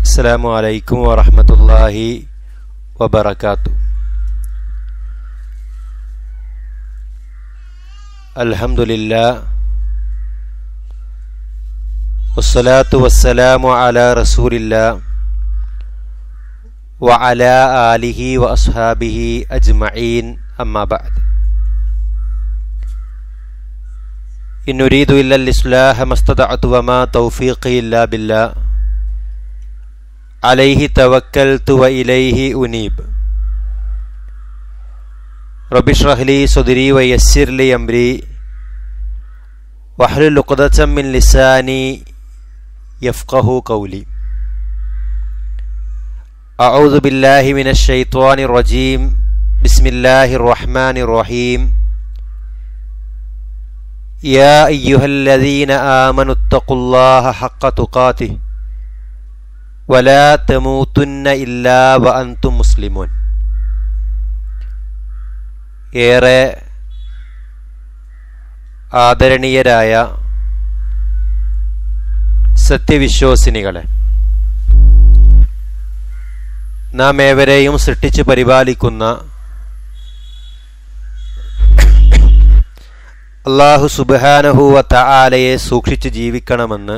السلام عليكم ورحمة الله وبركاته الحمد لله والصلاة والسلام على رسول الله وعلى آله وأصحابه أجمعين أما بعد إن نريد إلا الإصلاح ما استطعت وما توفيقي إلا بالله عليه توكلت وإليه أنيب رب اشرح لي صدري ويسر لي أمري واحلل عقدة من لساني يفقه قولي أعوذ بالله من الشيطان الرجيم بسم الله الرحمن الرحيم يا أيها الذين آمنوا اتقوا الله حق تقاته ولا تموتن إلا وأنتم مسلمون ഏറെ ആദരണീയരായ സത്യവിശ്വാസിനികളെ നാം ഏവരെയും സൃഷ്ടിച്ച് പരിപാലിക്കുന്ന അള്ളാഹു സുബാനഹുവ തആലയെ സൂക്ഷിച്ച് ജീവിക്കണമെന്ന്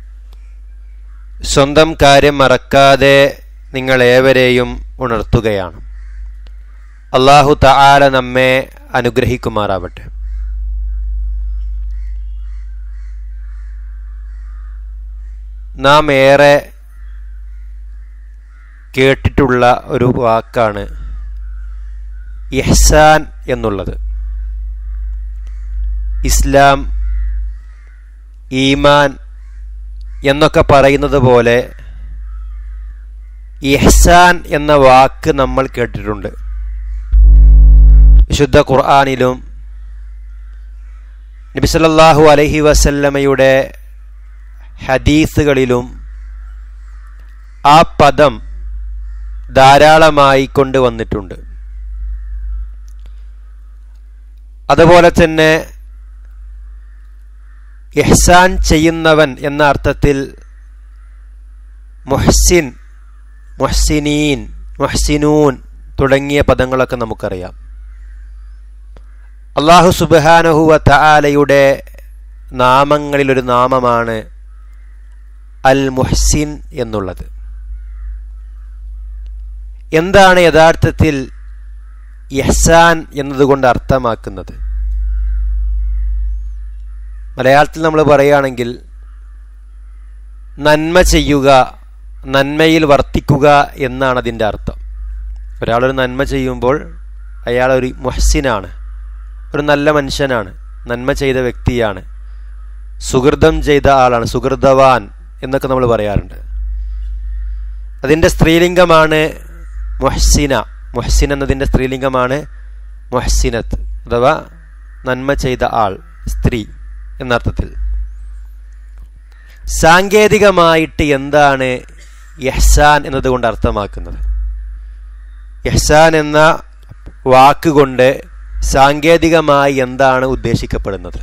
സ്വന്തം കാര്യം മറക്കാതെ നിങ്ങൾ ഏവരെയും ഉണർത്തുകയാണ് അള്ളാഹു തആല നമ്മെ അനുഗ്രഹിക്കുമാറാവട്ടെ നാം ഏറെ കേട്ടിട്ടുള്ള ഒരു വാക്കാണ് ഇഹ്സാൻ എന്നുള്ളത് ഇസ്ലാം ഈമാൻ എന്നൊക്കെ പറയുന്നത് പോലെ ഇഹ്സാൻ എന്ന വാക്ക് നമ്മൾ കേട്ടിട്ടുണ്ട് വിശുദ്ധ ഖുർആാനിലും നബിസല്ലാഹു അലഹി വസല്ലമയുടെ ഹദീസുകളിലും ആ പദം ധാരാളമായി കൊണ്ടുവന്നിട്ടുണ്ട് അതുപോലെ തന്നെ ഇഹ്സാൻ ചെയ്യുന്നവൻ എന്ന അർത്ഥത്തിൽ മുഹ്സിൻ മുഹ്സിനീൻ മുഹ്സിനൂൻ തുടങ്ങിയ പദങ്ങളൊക്കെ നമുക്കറിയാം അള്ളാഹു സുബാനഹുവ തആലയുടെ നാമങ്ങളിലൊരു നാമമാണ് അൽ മുഹ്സിൻ എന്നുള്ളത് എന്താണ് യഥാർത്ഥത്തിൽ ഇഹ്സാൻ എന്നതുകൊണ്ട് അർത്ഥമാക്കുന്നത് മലയാളത്തിൽ നമ്മൾ പറയുകയാണെങ്കിൽ നന്മ ചെയ്യുക നന്മയിൽ വർത്തിക്കുക എന്നാണ് അതിൻ്റെ അർത്ഥം ഒരാളൊരു നന്മ ചെയ്യുമ്പോൾ അയാളൊരു മുഹ്സിനാണ് ഒരു നല്ല മനുഷ്യനാണ് നന്മ ചെയ്ത വ്യക്തിയാണ് സുഹൃതം ചെയ്ത ആളാണ് സുഹൃതവാൻ എന്നൊക്കെ നമ്മൾ പറയാറുണ്ട് അതിൻ്റെ സ്ത്രീലിംഗമാണ് മൊഹ്സിന മൊഹ്സിൻ എന്നതിൻ്റെ സ്ത്രീലിംഗമാണ് മൊഹ്സിനത്ത് അഥവാ നന്മ ചെയ്ത ആൾ സ്ത്രീ എന്നർത്ഥത്തിൽ സാങ്കേതികമായിട്ട് എന്താണ് യഹ്സാൻ എന്നതുകൊണ്ട് അർത്ഥമാക്കുന്നത് യഹ്സാൻ എന്ന വാക്കുകൊണ്ട് സാങ്കേതികമായി എന്താണ് ഉദ്ദേശിക്കപ്പെടുന്നത്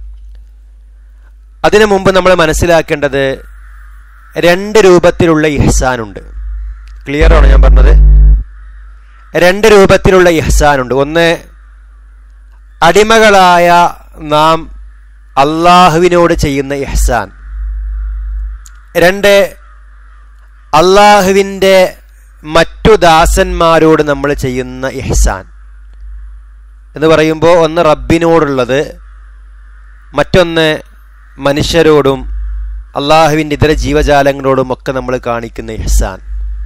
അതിനു മുമ്പ് നമ്മൾ മനസ്സിലാക്കേണ്ടത് രണ്ട് രൂപത്തിലുള്ള ഇഹ്സാനുണ്ട് ക്ലിയർ ആണോ ഞാൻ പറഞ്ഞത് രണ്ട് രൂപത്തിലുള്ള ഇഹ്സാനുണ്ട് ഒന്ന് അടിമകളായ നാം അള്ളാഹുവിനോട് ചെയ്യുന്ന ഇഹ്സാൻ രണ്ട് അള്ളാഹുവിൻ്റെ മറ്റു ദാസന്മാരോട് നമ്മൾ ചെയ്യുന്ന ഇഹ്സാൻ എന്ന് പറയുമ്പോൾ ഒന്ന് റബ്ബിനോടുള്ളത് മറ്റൊന്ന് മനുഷ്യരോടും അള്ളാഹുവിൻ്റെ ഇതര ജീവജാലങ്ങളോടും ഒക്കെ നമ്മൾ കാണിക്കുന്ന ഇഹ്സാൻ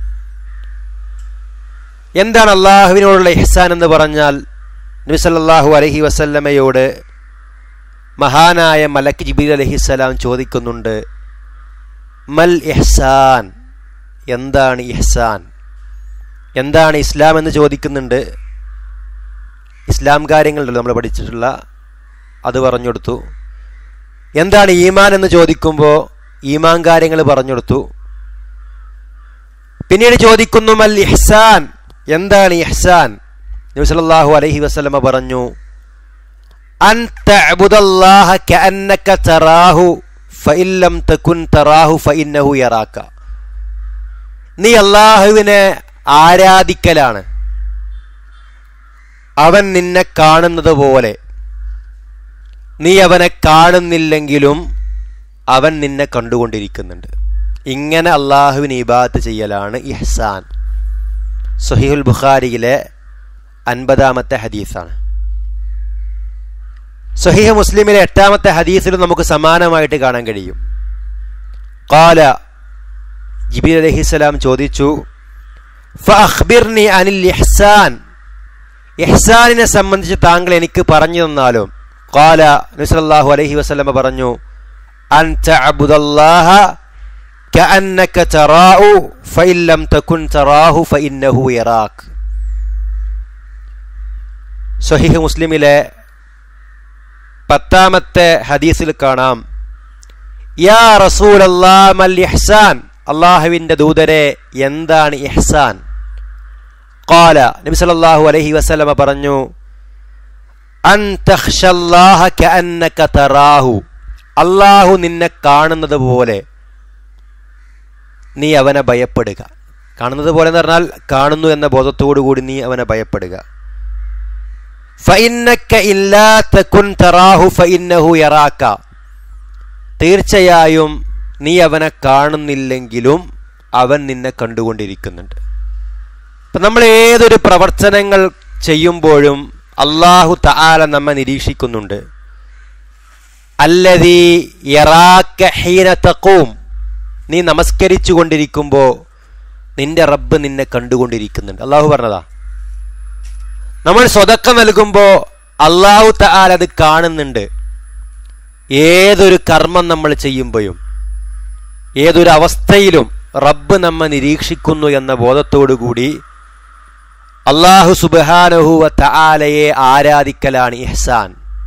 എന്താണ് അള്ളാഹുവിനോടുള്ള ഇഹ്സാൻ എന്ന് പറഞ്ഞാൽ നബി സല്ലല്ലാഹു അലൈഹി വസല്ലമയോട് മഹാനായ മലക്ക് ജിബീൽ അലഹിസ്സലാം ചോദിക്കുന്നുണ്ട് മൽ ഇഹ്സാൻ എന്താണ് ഇഹ്സാൻ എന്താണ് ഇസ്ലാം എന്ന് ചോദിക്കുന്നുണ്ട് ഇസ്ലാം കാര്യങ്ങളുണ്ടല്ലോ നമ്മൾ പഠിച്ചിട്ടുള്ള അത് പറഞ്ഞു കൊടുത്തു എന്താണ് ഈമാൻ എന്ന് ചോദിക്കുമ്പോൾ ഈമാൻ കാര്യങ്ങൾ പറഞ്ഞു കൊടുത്തു പിന്നീട് ചോദിക്കുന്നു മൽ ഇഹ്സാൻ എന്താണ് ഇഹ്സാൻ നബി സല്ലല്ലാഹു അലൈഹി വസല്ലമ പറഞ്ഞു അൻ തഅബുദല്ലാഹ കഅന്നക തറാഹു ഫഇൻ ലം തകുൻ തറാഹു ഫഇന്നഹു യറാക നീ അള്ളാഹുവിനെ ആരാധിക്കലാണ് അവൻ നിന്നെ കാണുന്നത് പോലെ നീ അവനെ കാണുന്നില്ലെങ്കിലും അവൻ നിന്നെ കണ്ടുകൊണ്ടിരിക്കുന്നുണ്ട് ഇങ്ങനെ അള്ളാഹുവിന് ഇബാത്ത് ചെയ്യലാണ് ഇഹ്സാൻ സുഹീഹുൽ ബുഖാരിയിലെ അൻപതാമത്തെ ഹദീസാണ് സുഹീഹ് മുസ്ലിമിലെ എട്ടാമത്തെ ഹദീസിലും നമുക്ക് സമാനമായിട്ട് കാണാൻ കഴിയും കാല ജിബീർ അലഹിസ്സലാം ചോദിച്ചു ഫഅഖ്ബിർനി അനിൽ ഇഹ്സാൻ ഇഹ്സാനിനെ സംബന്ധിച്ച് താങ്കൾ എനിക്ക് പറഞ്ഞു തന്നാലും കാല നബിസല്ലാഹു അലൈഹി വസല്ലമ പറഞ്ഞു അൻ തഅബുദല്ലാഹ كأنك تراه فإن لم تكن تراه فإنه يراك സഹീഹ് മുസ്ലിമിലെ പത്താമത്തെ ഹദീസിൽ കാണാം യാ റസൂൽ മൽ ഇഹ്സാൻ അള്ളാഹുവിൻ്റെ ദൂതരെ എന്താണ് ഇഹ്സാൻ قال നബി സല്ലല്ലാഹു അലൈഹി വസല്ലമ പറഞ്ഞു അൻ തഖ്ഷല്ലാഹ കഅന്നക തറാഹു അള്ളാഹു നിന്നെ കാണുന്നത് പോലെ നീ അവനെ ഭയപ്പെടുക കാണുന്നത് പോലെ എന്ന് പറഞ്ഞാൽ കാണുന്നു എന്ന ബോധത്തോടു കൂടി നീ അവനെ ഭയപ്പെടുക ഫഇന്നക ഇല്ലാ തകുൻ തറാഹു ഫഇന്നഹു യറാക തീർച്ചയായും നീ അവനെ കാണുന്നില്ലെങ്കിലും അവൻ നിന്നെ കണ്ടുകൊണ്ടിരിക്കുന്നുണ്ട് അപ്പം നമ്മൾ ഏതൊരു പ്രവർത്തനങ്ങൾ ചെയ്യുമ്പോഴും അള്ളാഹു തആല നമ്മെ നിരീക്ഷിക്കുന്നുണ്ട് അല്ലതീ യറാക്ക ഹീന തഖൂം നീ നമസ്കരിച്ചു കൊണ്ടിരിക്കുമ്പോൾ നിന്റെ റബ്ബ് നിന്നെ കണ്ടുകൊണ്ടിരിക്കുന്നുണ്ട് അള്ളാഹു പറഞ്ഞതാ നമ്മൾ സ്വതക്ക നൽകുമ്പോൾ അള്ളാഹു തആല അത് കാണുന്നുണ്ട് ഏതൊരു കർമ്മം നമ്മൾ ചെയ്യുമ്പോഴും ഏതൊരു അവസ്ഥയിലും റബ്ബ് നമ്മെ നിരീക്ഷിക്കുന്നു എന്ന ബോധത്തോടു കൂടി അള്ളാഹു സുബാനഹുവ തആലയെ ആരാധിക്കലാണ് ഇഹ്സാൻ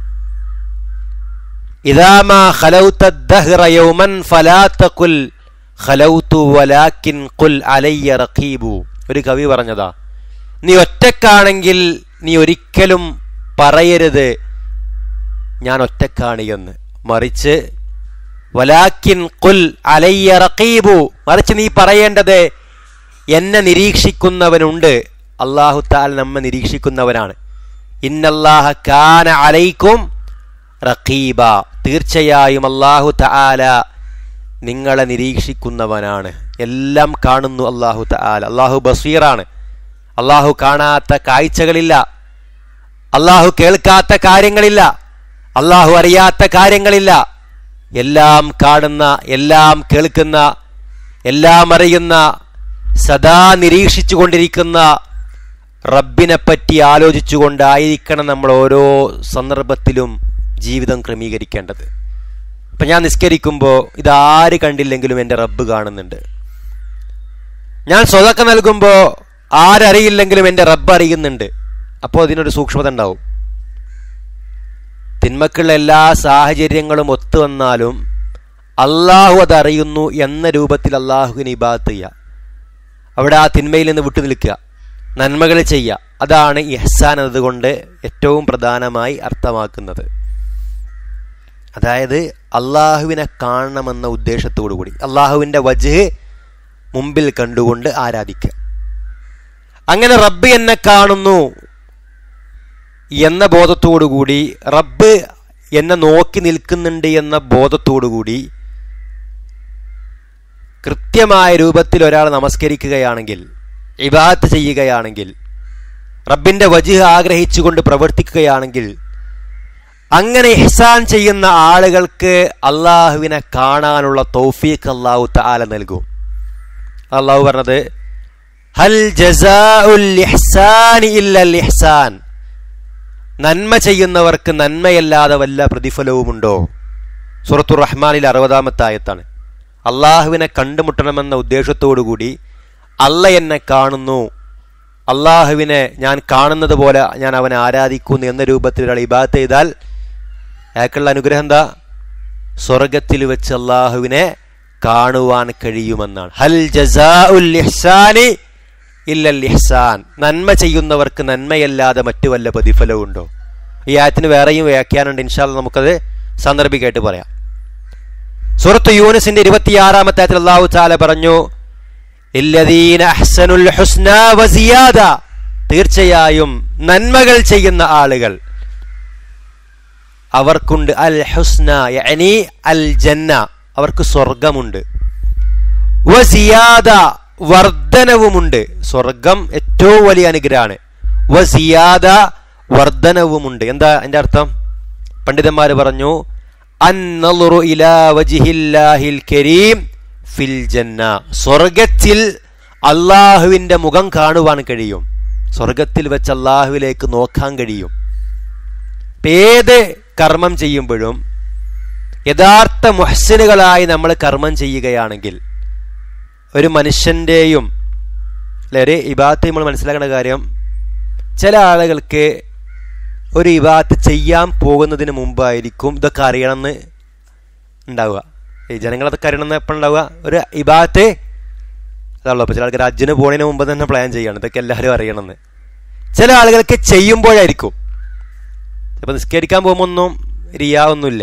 ഇദാമാ ഖലൗത ദഹ്റ യൗമൻ ഫലാ തഖുൽ ഖലൗതു വലാകിൻ ഖുൽ അലയ്യ റഖീബു ഒരു കവി പറഞ്ഞതാ നീ ഒറ്റക്കാണെങ്കിൽ നീ ഒരിക്കലും പറയരുത് ഞാൻ ഒറ്റക്കാണ് എന്ന് മറിച്ച് വലാക്കിൻ കുൽ അലയ്യ റഖീബു മറിച്ച് നീ പറയേണ്ടത് എന്നെ നിരീക്ഷിക്കുന്നവനുണ്ട് അള്ളാഹു താൽ നമ്മെ നിരീക്ഷിക്കുന്നവനാണ് ഇന്നല്ലാഹ കാന അലൈക്കും റഖീബ തീർച്ചയായും അള്ളാഹു തആല നിങ്ങളെ നിരീക്ഷിക്കുന്നവനാണ് എല്ലാം കാണുന്നു അള്ളാഹു തആല അള്ളാഹു ബസീറാണ് അള്ളാഹു കാണാത്ത കാഴ്ചകളില്ല അള്ളാഹു കേൾക്കാത്ത കാര്യങ്ങളില്ല അള്ളാഹു അറിയാത്ത കാര്യങ്ങളില്ല എല്ലാം കാണുന്ന എല്ലാം കേൾക്കുന്ന എല്ലാം അറിയുന്ന സദാ നിരീക്ഷിച്ചു കൊണ്ടിരിക്കുന്ന റബ്ബിനെ പറ്റി ആലോചിച്ചുകൊണ്ടായിരിക്കണം നമ്മൾ ഓരോ സന്ദർഭത്തിലും ജീവിതം ക്രമീകരിക്കേണ്ടത് ഇപ്പം ഞാൻ നിസ്കരിക്കുമ്പോൾ ഇതാര് കണ്ടില്ലെങ്കിലും എൻ്റെ റബ്ബ് കാണുന്നുണ്ട് ഞാൻ സ്വതക്ക നൽകുമ്പോൾ ആരറിയില്ലെങ്കിലും എൻ്റെ റബ്ബ് അറിയുന്നുണ്ട് അപ്പോൾ അതിനൊരു സൂക്ഷ്മത ഉണ്ടാവും തിന്മക്കുള്ള എല്ലാ സാഹചര്യങ്ങളും ഒത്തു വന്നാലും അള്ളാഹു അതറിയുന്നു എന്ന രൂപത്തിൽ അള്ളാഹുവിന് ഇബാത്ത് ചെയ്യുക അവിടെ ആ തിന്മയിൽ നിന്ന് വിട്ടു നിൽക്കുക നന്മകൾ ചെയ്യുക അതാണ് ഇഹ്സാൻ എന്നതുകൊണ്ട് ഏറ്റവും പ്രധാനമായി അർത്ഥമാക്കുന്നത് അതായത് അള്ളാഹുവിനെ കാണണമെന്ന ഉദ്ദേശത്തോടു കൂടി അള്ളാഹുവിൻ്റെ വജ് മുമ്പിൽ കണ്ടുകൊണ്ട് ആരാധിക്കുക അങ്ങനെ റബ്ബ് എന്നെ കാണുന്നു എന്ന ബോധത്തോടുകൂടി റബ്ബ് എന്നെ നോക്കി നിൽക്കുന്നുണ്ട് എന്ന ബോധത്തോടുകൂടി കൃത്യമായ രൂപത്തിൽ ഒരാൾ നമസ്കരിക്കുകയാണെങ്കിൽ ഇബാത്ത് ചെയ്യുകയാണെങ്കിൽ റബ്ബിന്റെ വജുഹ് ആഗ്രഹിച്ചുകൊണ്ട് പ്രവർത്തിക്കുകയാണെങ്കിൽ അങ്ങനെ ഇഹ്സാൻ ചെയ്യുന്ന ആളുകൾക്ക് അള്ളാഹുവിനെ കാണാനുള്ള തൗഫീഖ് അള്ളാഹു താല നൽകും അള്ളാഹു പറഞ്ഞത് ഹൽ ജസാഉൽ ഇഹ്സാനി ഇല്ലൽ ഇഹ്സാൻ നന്മ ചെയ്യുന്നവർക്ക് നന്മയല്ലാതെ വല്ല പ്രതിഫലവുമുണ്ടോ സുറത്തുർ റഹ്മാനിൽ അറുപതാമത്തെ ആയത്താണ് അള്ളാഹുവിനെ കണ്ടുമുട്ടണമെന്ന ഉദ്ദേശത്തോടുകൂടി അല്ല എന്നെ കാണുന്നു അള്ളാഹുവിനെ ഞാൻ കാണുന്നത് പോലെ ഞാൻ അവനെ ആരാധിക്കുന്നു എന്ന രൂപത്തിൽ ഒരാൾ ഇബാത്ത് ചെയ്താൽ അയാൾക്കുള്ള അനുഗ്രഹം എന്താ സ്വർഗത്തിൽ വെച്ച് അള്ളാഹുവിനെ കാണുവാൻ കഴിയുമെന്നാണ് ഹൽ ജസാഉൽ ഇഹ്സാനി ഇല്ലൽ ഇഹ്സാൻ നന്മ ചെയ്യുന്നവർക്ക് നന്മയല്ലാതെ മറ്റു വല്ല പ്രതിഫലവും ഉണ്ടോ ഈ ആയത്തിന് വേറെയും വ്യാഖ്യാനമുണ്ട് ഇൻഷാല്ല നമുക്കത് സാന്ദർഭികമായിട്ട് പറയാം സൂറത്ത് യൂനിസിന്റെ ഇരുപത്തിയാറാമത്തെ ആയത്തിൽ അള്ളാഹു ചാല പറഞ്ഞു ഇല്ലദീന അഹ്സനുൽ ഹുസ്ന വസിയാദ തീർച്ചയായും നന്മകൾ ചെയ്യുന്ന ആളുകൾ അവർക്കുണ്ട് അൽ ഹുസ്ന യഅനി അൽ ജന്ന അവർക്ക് സ്വർഗമുണ്ട് വസിയാദ വർധനവുമുണ്ട് സ്വർഗം ഏറ്റവും വലിയ അനുഗ്രഹമാണ് വസിയാദ വർധനവുമുണ്ട് എന്താ അതിന്റെ അർത്ഥം പണ്ഡിതന്മാർ പറഞ്ഞു അന്നലുറു ഇലാ വജിഹില്ലാഹിൽ കരീം ഫിൽ ജന്ന സ്വർഗത്തിൽ അള്ളാഹുവിന്റെ മുഖം കാണുവാൻ കഴിയും സ്വർഗത്തിൽ വെച്ച് അള്ളാഹുവിലേക്ക് നോക്കാൻ കഴിയും ഏത് കർമ്മം ചെയ്യുമ്പോഴും യഥാർത്ഥ മുഹസിനുകളായി നമ്മൾ കർമ്മം ചെയ്യുകയാണെങ്കിൽ ഒരു മനുഷ്യൻ്റെയും അല്ലെ ഒരു ഇബാത്ത് നമ്മൾ മനസ്സിലാക്കേണ്ട കാര്യം ചില ആളുകൾക്ക് ഒരു ഇബാത്ത് ചെയ്യാൻ പോകുന്നതിന് മുമ്പായിരിക്കും ഇതൊക്കെ അറിയണമെന്ന് ഉണ്ടാവുക ഈ ജനങ്ങളതൊക്കെ അറിയണമെന്ന് എപ്പോഴും ഉണ്ടാവുക ഒരു ഇബാത്ത് അതാണല്ലോ ഇപ്പോൾ ചില ആൾക്കാർ അജ്ജിന് പോണതിന് മുമ്പ് തന്നെ പ്ലാൻ ചെയ്യണം ഇതൊക്കെ എല്ലാവരും അറിയണമെന്ന് ചില ആളുകൾക്ക് ചെയ്യുമ്പോഴായിരിക്കും ഇപ്പം നിസ്കരിക്കാൻ പോകുമ്പോൾ ഒന്നും റിയാ ഒന്നുമില്ല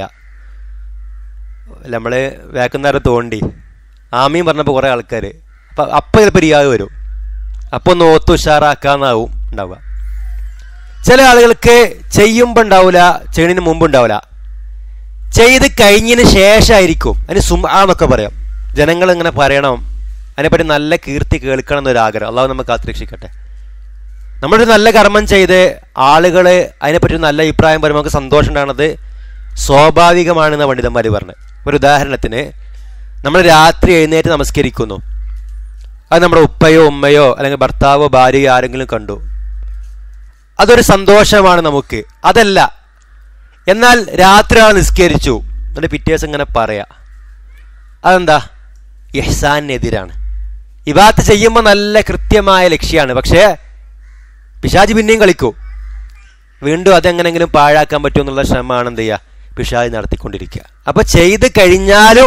നമ്മൾ വേക്കുന്നേരം തോണ്ടി ആമീൻ പറഞ്ഞപ്പോൾ കുറേ ആൾക്കാർ അപ്പം അപ്പം ചിലപ്പോൾ റിയാവ് വരും അപ്പോൾ ഒന്ന് ഓത്ത് ഉഷാറാക്കാന്നാവും ഉണ്ടാവുക ചില ആളുകൾക്ക് ചെയ്യുമ്പോൾ ഉണ്ടാവില്ല ചെയ്യണതിന് മുമ്പ് ഉണ്ടാവില്ല ചെയ്ത് കഴിഞ്ഞതിന് ശേഷമായിരിക്കും അതിന് സുമ എന്നൊക്കെ പറയാം ജനങ്ങൾ ഇങ്ങനെ പറയണം അതിനെപ്പറ്റി നല്ല കീർത്തി കേൾക്കണം എന്നൊരാഗ്രഹം അള്ളാഹു നമുക്ക് കാത്തിരക്ഷിക്കട്ടെ നമ്മളൊരു നല്ല കർമ്മം ചെയ്ത് ആളുകൾ അതിനെപ്പറ്റി ഒരു നല്ല അഭിപ്രായം പറയുമ്പോൾ നമുക്ക് സന്തോഷം ഉണ്ടാകുന്നത് സ്വാഭാവികമാണെന്ന് പണ്ഡിതന്മാർ പറഞ്ഞു ഒരു ഉദാഹരണത്തിന് നമ്മൾ രാത്രി എഴുന്നേറ്റ് നമസ്കരിക്കുന്നു അത് നമ്മുടെ ഉപ്പയോ ഉമ്മയോ അല്ലെങ്കിൽ ഭർത്താവോ ഭാര്യയോ ആരെങ്കിലും കണ്ടു അതൊരു സന്തോഷമാണ് നമുക്ക് അതല്ല എന്നാൽ രാത്രി ആൾ നിസ്കരിച്ചു എന്നിട്ട് പിറ്റേ ദിവസം ഇങ്ങനെ പറയാ അതെന്താ യഹ്സാനെതിരാണ് ഇബാത്ത് ചെയ്യുമ്പോൾ നല്ല കൃത്യമായ ലക്ഷ്യമാണ് പക്ഷേ പിശാജ് പിന്നെയും കളിക്കൂ വീണ്ടും അതെങ്ങനെങ്കിലും പാഴാക്കാൻ പറ്റുമെന്നുള്ള ശ്രമമാണ് എന്ത് ചെയ്യുക പിശാജ് നടത്തിക്കൊണ്ടിരിക്കുക അപ്പൊ ചെയ്ത് കഴിഞ്ഞാലും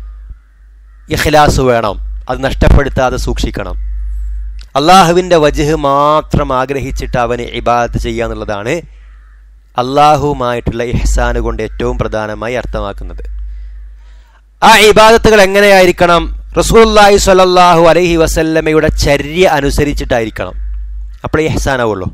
ഇഖ്ലാസ് വേണം അത് നഷ്ടപ്പെടുത്താതെ സൂക്ഷിക്കണം അള്ളാഹുവിൻ്റെ വജഹ് മാത്രം ആഗ്രഹിച്ചിട്ട് അവന് ഇബാദത്ത് ചെയ്യുക എന്നുള്ളതാണ് അള്ളാഹുവുമായിട്ടുള്ള ഇഹ്സാന് കൊണ്ട് ഏറ്റവും പ്രധാനമായി അർത്ഥമാക്കുന്നത് ആ ഇബാദത്തുകൾ എങ്ങനെയായിരിക്കണം റസൂല്ലാഹി സ്വലല്ലാഹു അലൈഹി വസല്ലമയുടെ ചര്യ അനുസരിച്ചിട്ടായിരിക്കണം അപ്പോഴേ ഇഹ്സാനാവുള്ളൂ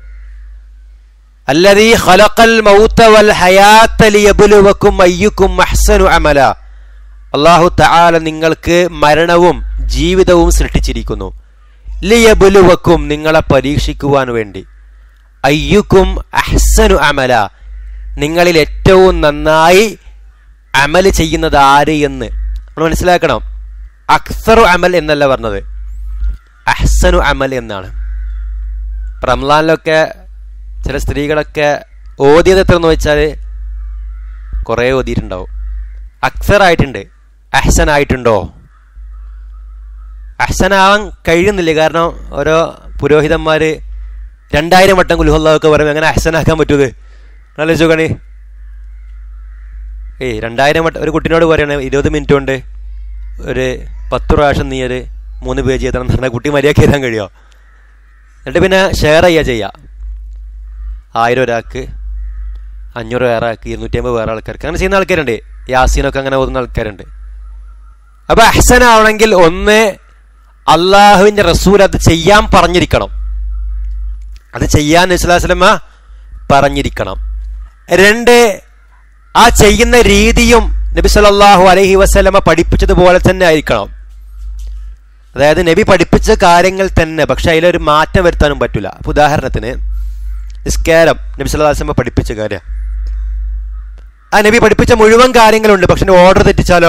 അല്ലതീ ഖലഖൽ മൗത വൽ ഹയാത്ത ലിയബ്ലുവക്കും അയ്യുക്കും അഹ്സനു അമല അള്ളാഹു തആല നിങ്ങൾക്ക് മരണവും ജീവിതവും സൃഷ്ടിച്ചിരിക്കുന്നു ലിയബുലുവക്കും നിങ്ങളെ പരീക്ഷിക്കുവാൻ വേണ്ടി അയ്യുക്കും അഹ്സനു അമല നിങ്ങളിൽ ഏറ്റവും നന്നായി അമൽ ചെയ്യുന്നത് ആര് എന്ന് നമ്മൾ മനസ്സിലാക്കണം അക്സറു അമൽ എന്നല്ല പറഞ്ഞത് അഹ്സനു അമൽ എന്നാണ് റംലാനിലൊക്കെ ചില സ്ത്രീകളൊക്കെ ഓതിയത് എത്ര എന്ന് വെച്ചാൽ കുറേ ഓതിയിട്ടുണ്ടാവും അക്സർ ആയിട്ടുണ്ട് അഹ്സൻ ആയിട്ടുണ്ടോ അഹ്സനാവാൻ കഴിയുന്നില്ല കാരണം ഓരോ പുരോഹിതന്മാർ രണ്ടായിരം വട്ടം കുലുഹല്ലാവൊക്കെ പറയും എങ്ങനെ അഹ്സനാക്കാൻ പറ്റൂത് നല്ല ചോക്കണി ഏയ് രണ്ടായിരം വട്ടം ഒരു കുട്ടിനോട് പറയണേ ഇരുപത് മിനിറ്റ് കൊണ്ട് ഒരു പത്ത് പ്രാവശ്യം നീ ഒരു മൂന്ന് പേജ് ചെയ്തണം പറഞ്ഞാൽ കുട്ടി മര്യാദ എഴുതാൻ കഴിയുമോ എന്നിട്ട് പിന്നെ ഷെയർ ചെയ്യുക ചെയ്യുക ആയിരം ഒരാൾക്ക് അഞ്ഞൂറ് വേറെ ആൾക്ക് ഇരുന്നൂറ്റി അമ്പത് വേറെ ആൾക്കാർക്ക് അങ്ങനെ ചെയ്യുന്ന ആൾക്കാരുണ്ട് യാസീനൊക്കെ അങ്ങനെ ഓതുന്ന ആൾക്കാരുണ്ട് അപ്പൊ അഹ്സനാവണമെങ്കിൽ ഒന്ന് അള്ളാഹുവിന്റെ റസൂൽ അത് ചെയ്യാൻ പറഞ്ഞിരിക്കണം അത് ചെയ്യാൻ നബിസ്വല്ലാസ്ലമ പറഞ്ഞിരിക്കണം രണ്ട് ആ ചെയ്യുന്ന രീതിയും നബി സല്ലല്ലാഹു അലൈഹി വസല്ലമ പഠിപ്പിച്ചതുപോലെ തന്നെ ആയിരിക്കണം അതായത് നബി പഠിപ്പിച്ച കാര്യങ്ങൾ തന്നെ പക്ഷെ അതിലൊരു മാറ്റം വരുത്താനും പറ്റില്ല അപ്പൊ ഉദാഹരണത്തിന് നിസ്കാരം നബി സല്ലല്ലാഹു അലൈഹി വസല്ലമ പഠിപ്പിച്ച കാര്യം ആ നബി പഠിപ്പിച്ച മുഴുവൻ കാര്യങ്ങളുണ്ട് പക്ഷെ ഓർഡർ തെറ്റിച്ചാലോ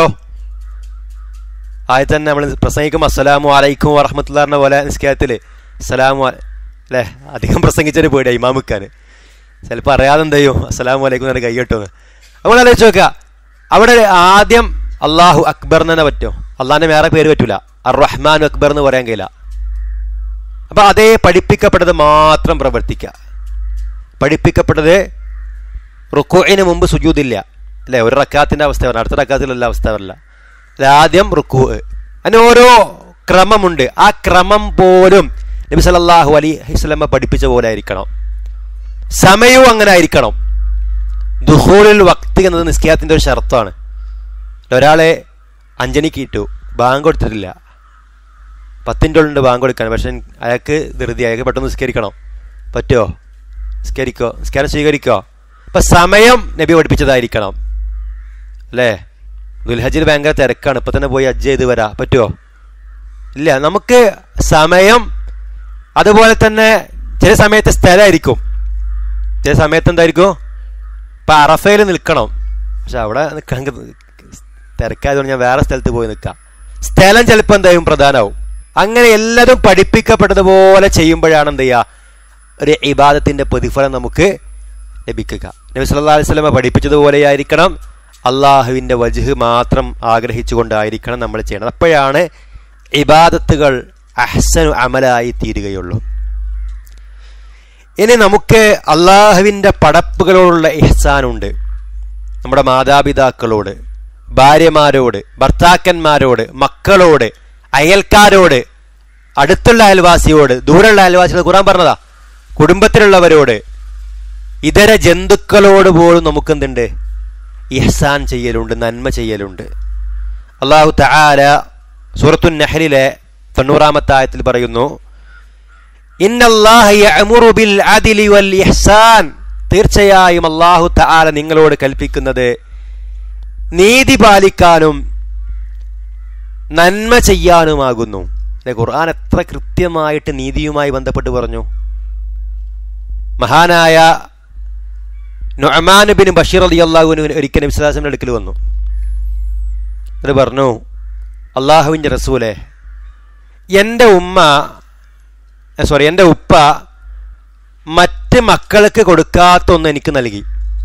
ആദ്യം തന്നെ നമ്മൾ പ്രസംഗിക്കും അസ്സലാമു അലൈക്കും വറഹമത്തുള്ള പോലെ നിസ്കാരത്തില് അസ്സലാമു അല്ലേ അധികം പ്രസംഗിച്ചൊരു പേടിയാ ഇമാമുക്കാൻ ചിലപ്പോൾ അറിയാതെ എന്ത് ചെയ്യും അസ്സലാമു അലൈക്കും എന്ന് കൈ കെട്ടുമെന്ന് നമ്മൾ ആലോചിച്ച് നോക്കുക അവിടെ ആദ്യം അള്ളാഹു അക്ബർ എന്ന് തന്നെ പറ്റുമോ അള്ളാഹിന്റെ വേറെ പേര് പറ്റൂല അർ റഹ്മാൻ അക്ബർ എന്ന് പറയാൻ കഴിയില്ല അപ്പൊ അതേ പഠിപ്പിക്കപ്പെട്ടത് മാത്രം പ്രവർത്തിക്കുക പഠിപ്പിക്കപ്പെട്ടത് റുക്കുവിന് മുമ്പ് സുജൂതില്ല അല്ലേ ഒരു റക്കാത്തിന്റെ അവസ്ഥ പറഞ്ഞ അടുത്ത റക്കാത്തിലുള്ള അവസ്ഥ പറയില്ല ആദ്യം റുക്കു അതിന് ഓരോ ക്രമമുണ്ട് ആ ക്രമം പോലും നബി സല്ലല്ലാഹു അലൈഹി വസല്ലമ പഠിപ്പിച്ച പോലെ ആയിരിക്കണം സമയവും അങ്ങനെ ആയിരിക്കണം ദുഹൂലുൽ വക്തി എന്നത് നിസ്കാരത്തിന്റെ ഒരു ഷർത്താണ് ഒരാളെ അഞ്ചണിക്ക് ഇട്ടു ബാങ്ക് കൊടുത്തിട്ടില്ല പത്തിൻ്റെ ഉള്ളിൽ ബാങ്ക് കൊടുക്കാൻ പക്ഷെ അയാൾക്ക് ധൃതി അയാൾക്ക് പെട്ടെന്ന് നിസ്കരിക്കണം പറ്റുമോ നിസ്കരിക്കോ നിസ്കാരം സ്വീകരിക്കോ അപ്പം സമയം നബി പഠിപ്പിച്ചതായിരിക്കണം അല്ലേ ദുൽഹജിൽ ഭയങ്കര തിരക്കാണ് ഇപ്പം തന്നെ പോയി ഹജ്ജ് ചെയ്ത് വരാ പറ്റുമോ ഇല്ല നമുക്ക് സമയം അതുപോലെ തന്നെ ചില സമയത്ത് സ്ഥലമായിരിക്കും ചില സമയത്ത് എന്തായിരിക്കും ഇപ്പം അറഫയിൽ നിൽക്കണം പക്ഷെ അവിടെ നിൽക്കാൻ തിരക്കായതുകൊണ്ട് ഞാൻ വേറെ സ്ഥലത്ത് പോയി നിൽക്കാം സ്ഥലം ചിലപ്പോൾ എന്തായാലും പ്രധാനമാവും അങ്ങനെ എല്ലാതും പഠിപ്പിക്കപ്പെട്ടതുപോലെ ചെയ്യുമ്പോഴാണ് എന്ത് ചെയ്യുക ഒരു ഇബാദത്തിൻ്റെ പ്രതിഫലം നമുക്ക് ലഭിക്കുക നബി സല്ലാ അലൈഹി സ്വലമ പഠിപ്പിച്ചതുപോലെയായിരിക്കണം അള്ളാഹുവിൻ്റെ വജുഹ് മാത്രം ആഗ്രഹിച്ചുകൊണ്ടായിരിക്കണം നമ്മൾ ചെയ്യണം അപ്പോഴാണ് ഇബാദത്തുകൾ അഹ്സനു അമലായി തീരുകയുള്ളൂ ഇനി നമുക്ക് അള്ളാഹുവിൻ്റെ പടപ്പുകളോടുള്ള ഇഹ്സാനുണ്ട് നമ്മുടെ മാതാപിതാക്കളോട് ഭാര്യമാരോട് ഭർത്താക്കന്മാരോട് മക്കളോട് അയൽക്കാരോട് അടുത്തുള്ള അയൽവാസിയോട് ദൂരമുള്ള അയൽവാസികൾ ഖുറാൻ പറഞ്ഞതാ കുടുംബത്തിലുള്ളവരോട് ഇതര ജന്തുക്കളോട് പോലും നമുക്കെന്തുണ്ട് ഇഹ്സാൻ ചെയ്യലുണ്ട് നന്മ ചെയ്യലുണ്ട് അള്ളാഹു തആല സൂറത്തു നഹലിലെ തൊണ്ണൂറാമത്തെ ആയത്തിൽ പറയുന്നു ബിൽ അദിലി വൽ ഇഹ്സാൻ തീർച്ചയായും അള്ളാഹു തആല നിങ്ങളോട് കൽപ്പിക്കുന്നത് നീതി പാലിക്കാനും നന്മ ചെയ്യാനുമാകുന്നു അല്ലെ ഖുർആൻ എത്ര കൃത്യമായിട്ട് നീതിയുമായി ബന്ധപ്പെട്ട് പറഞ്ഞു മഹാനായ നൊമാൻ ബിൻ ബഷീർ അലി അള്ളാഹുവിന് ഒരിക്കലും വിശ്വാസത്തിന്റെ അടുക്കൽ വന്നു എന്നിട്ട് പറഞ്ഞു അള്ളാഹുവിൻ്റെ റസൂലെ എൻ്റെ ഉമ്മ സോറി എൻ്റെ ഉപ്പ മറ്റ് മക്കൾക്ക് കൊടുക്കാത്ത ഒന്ന് എനിക്ക് നൽകി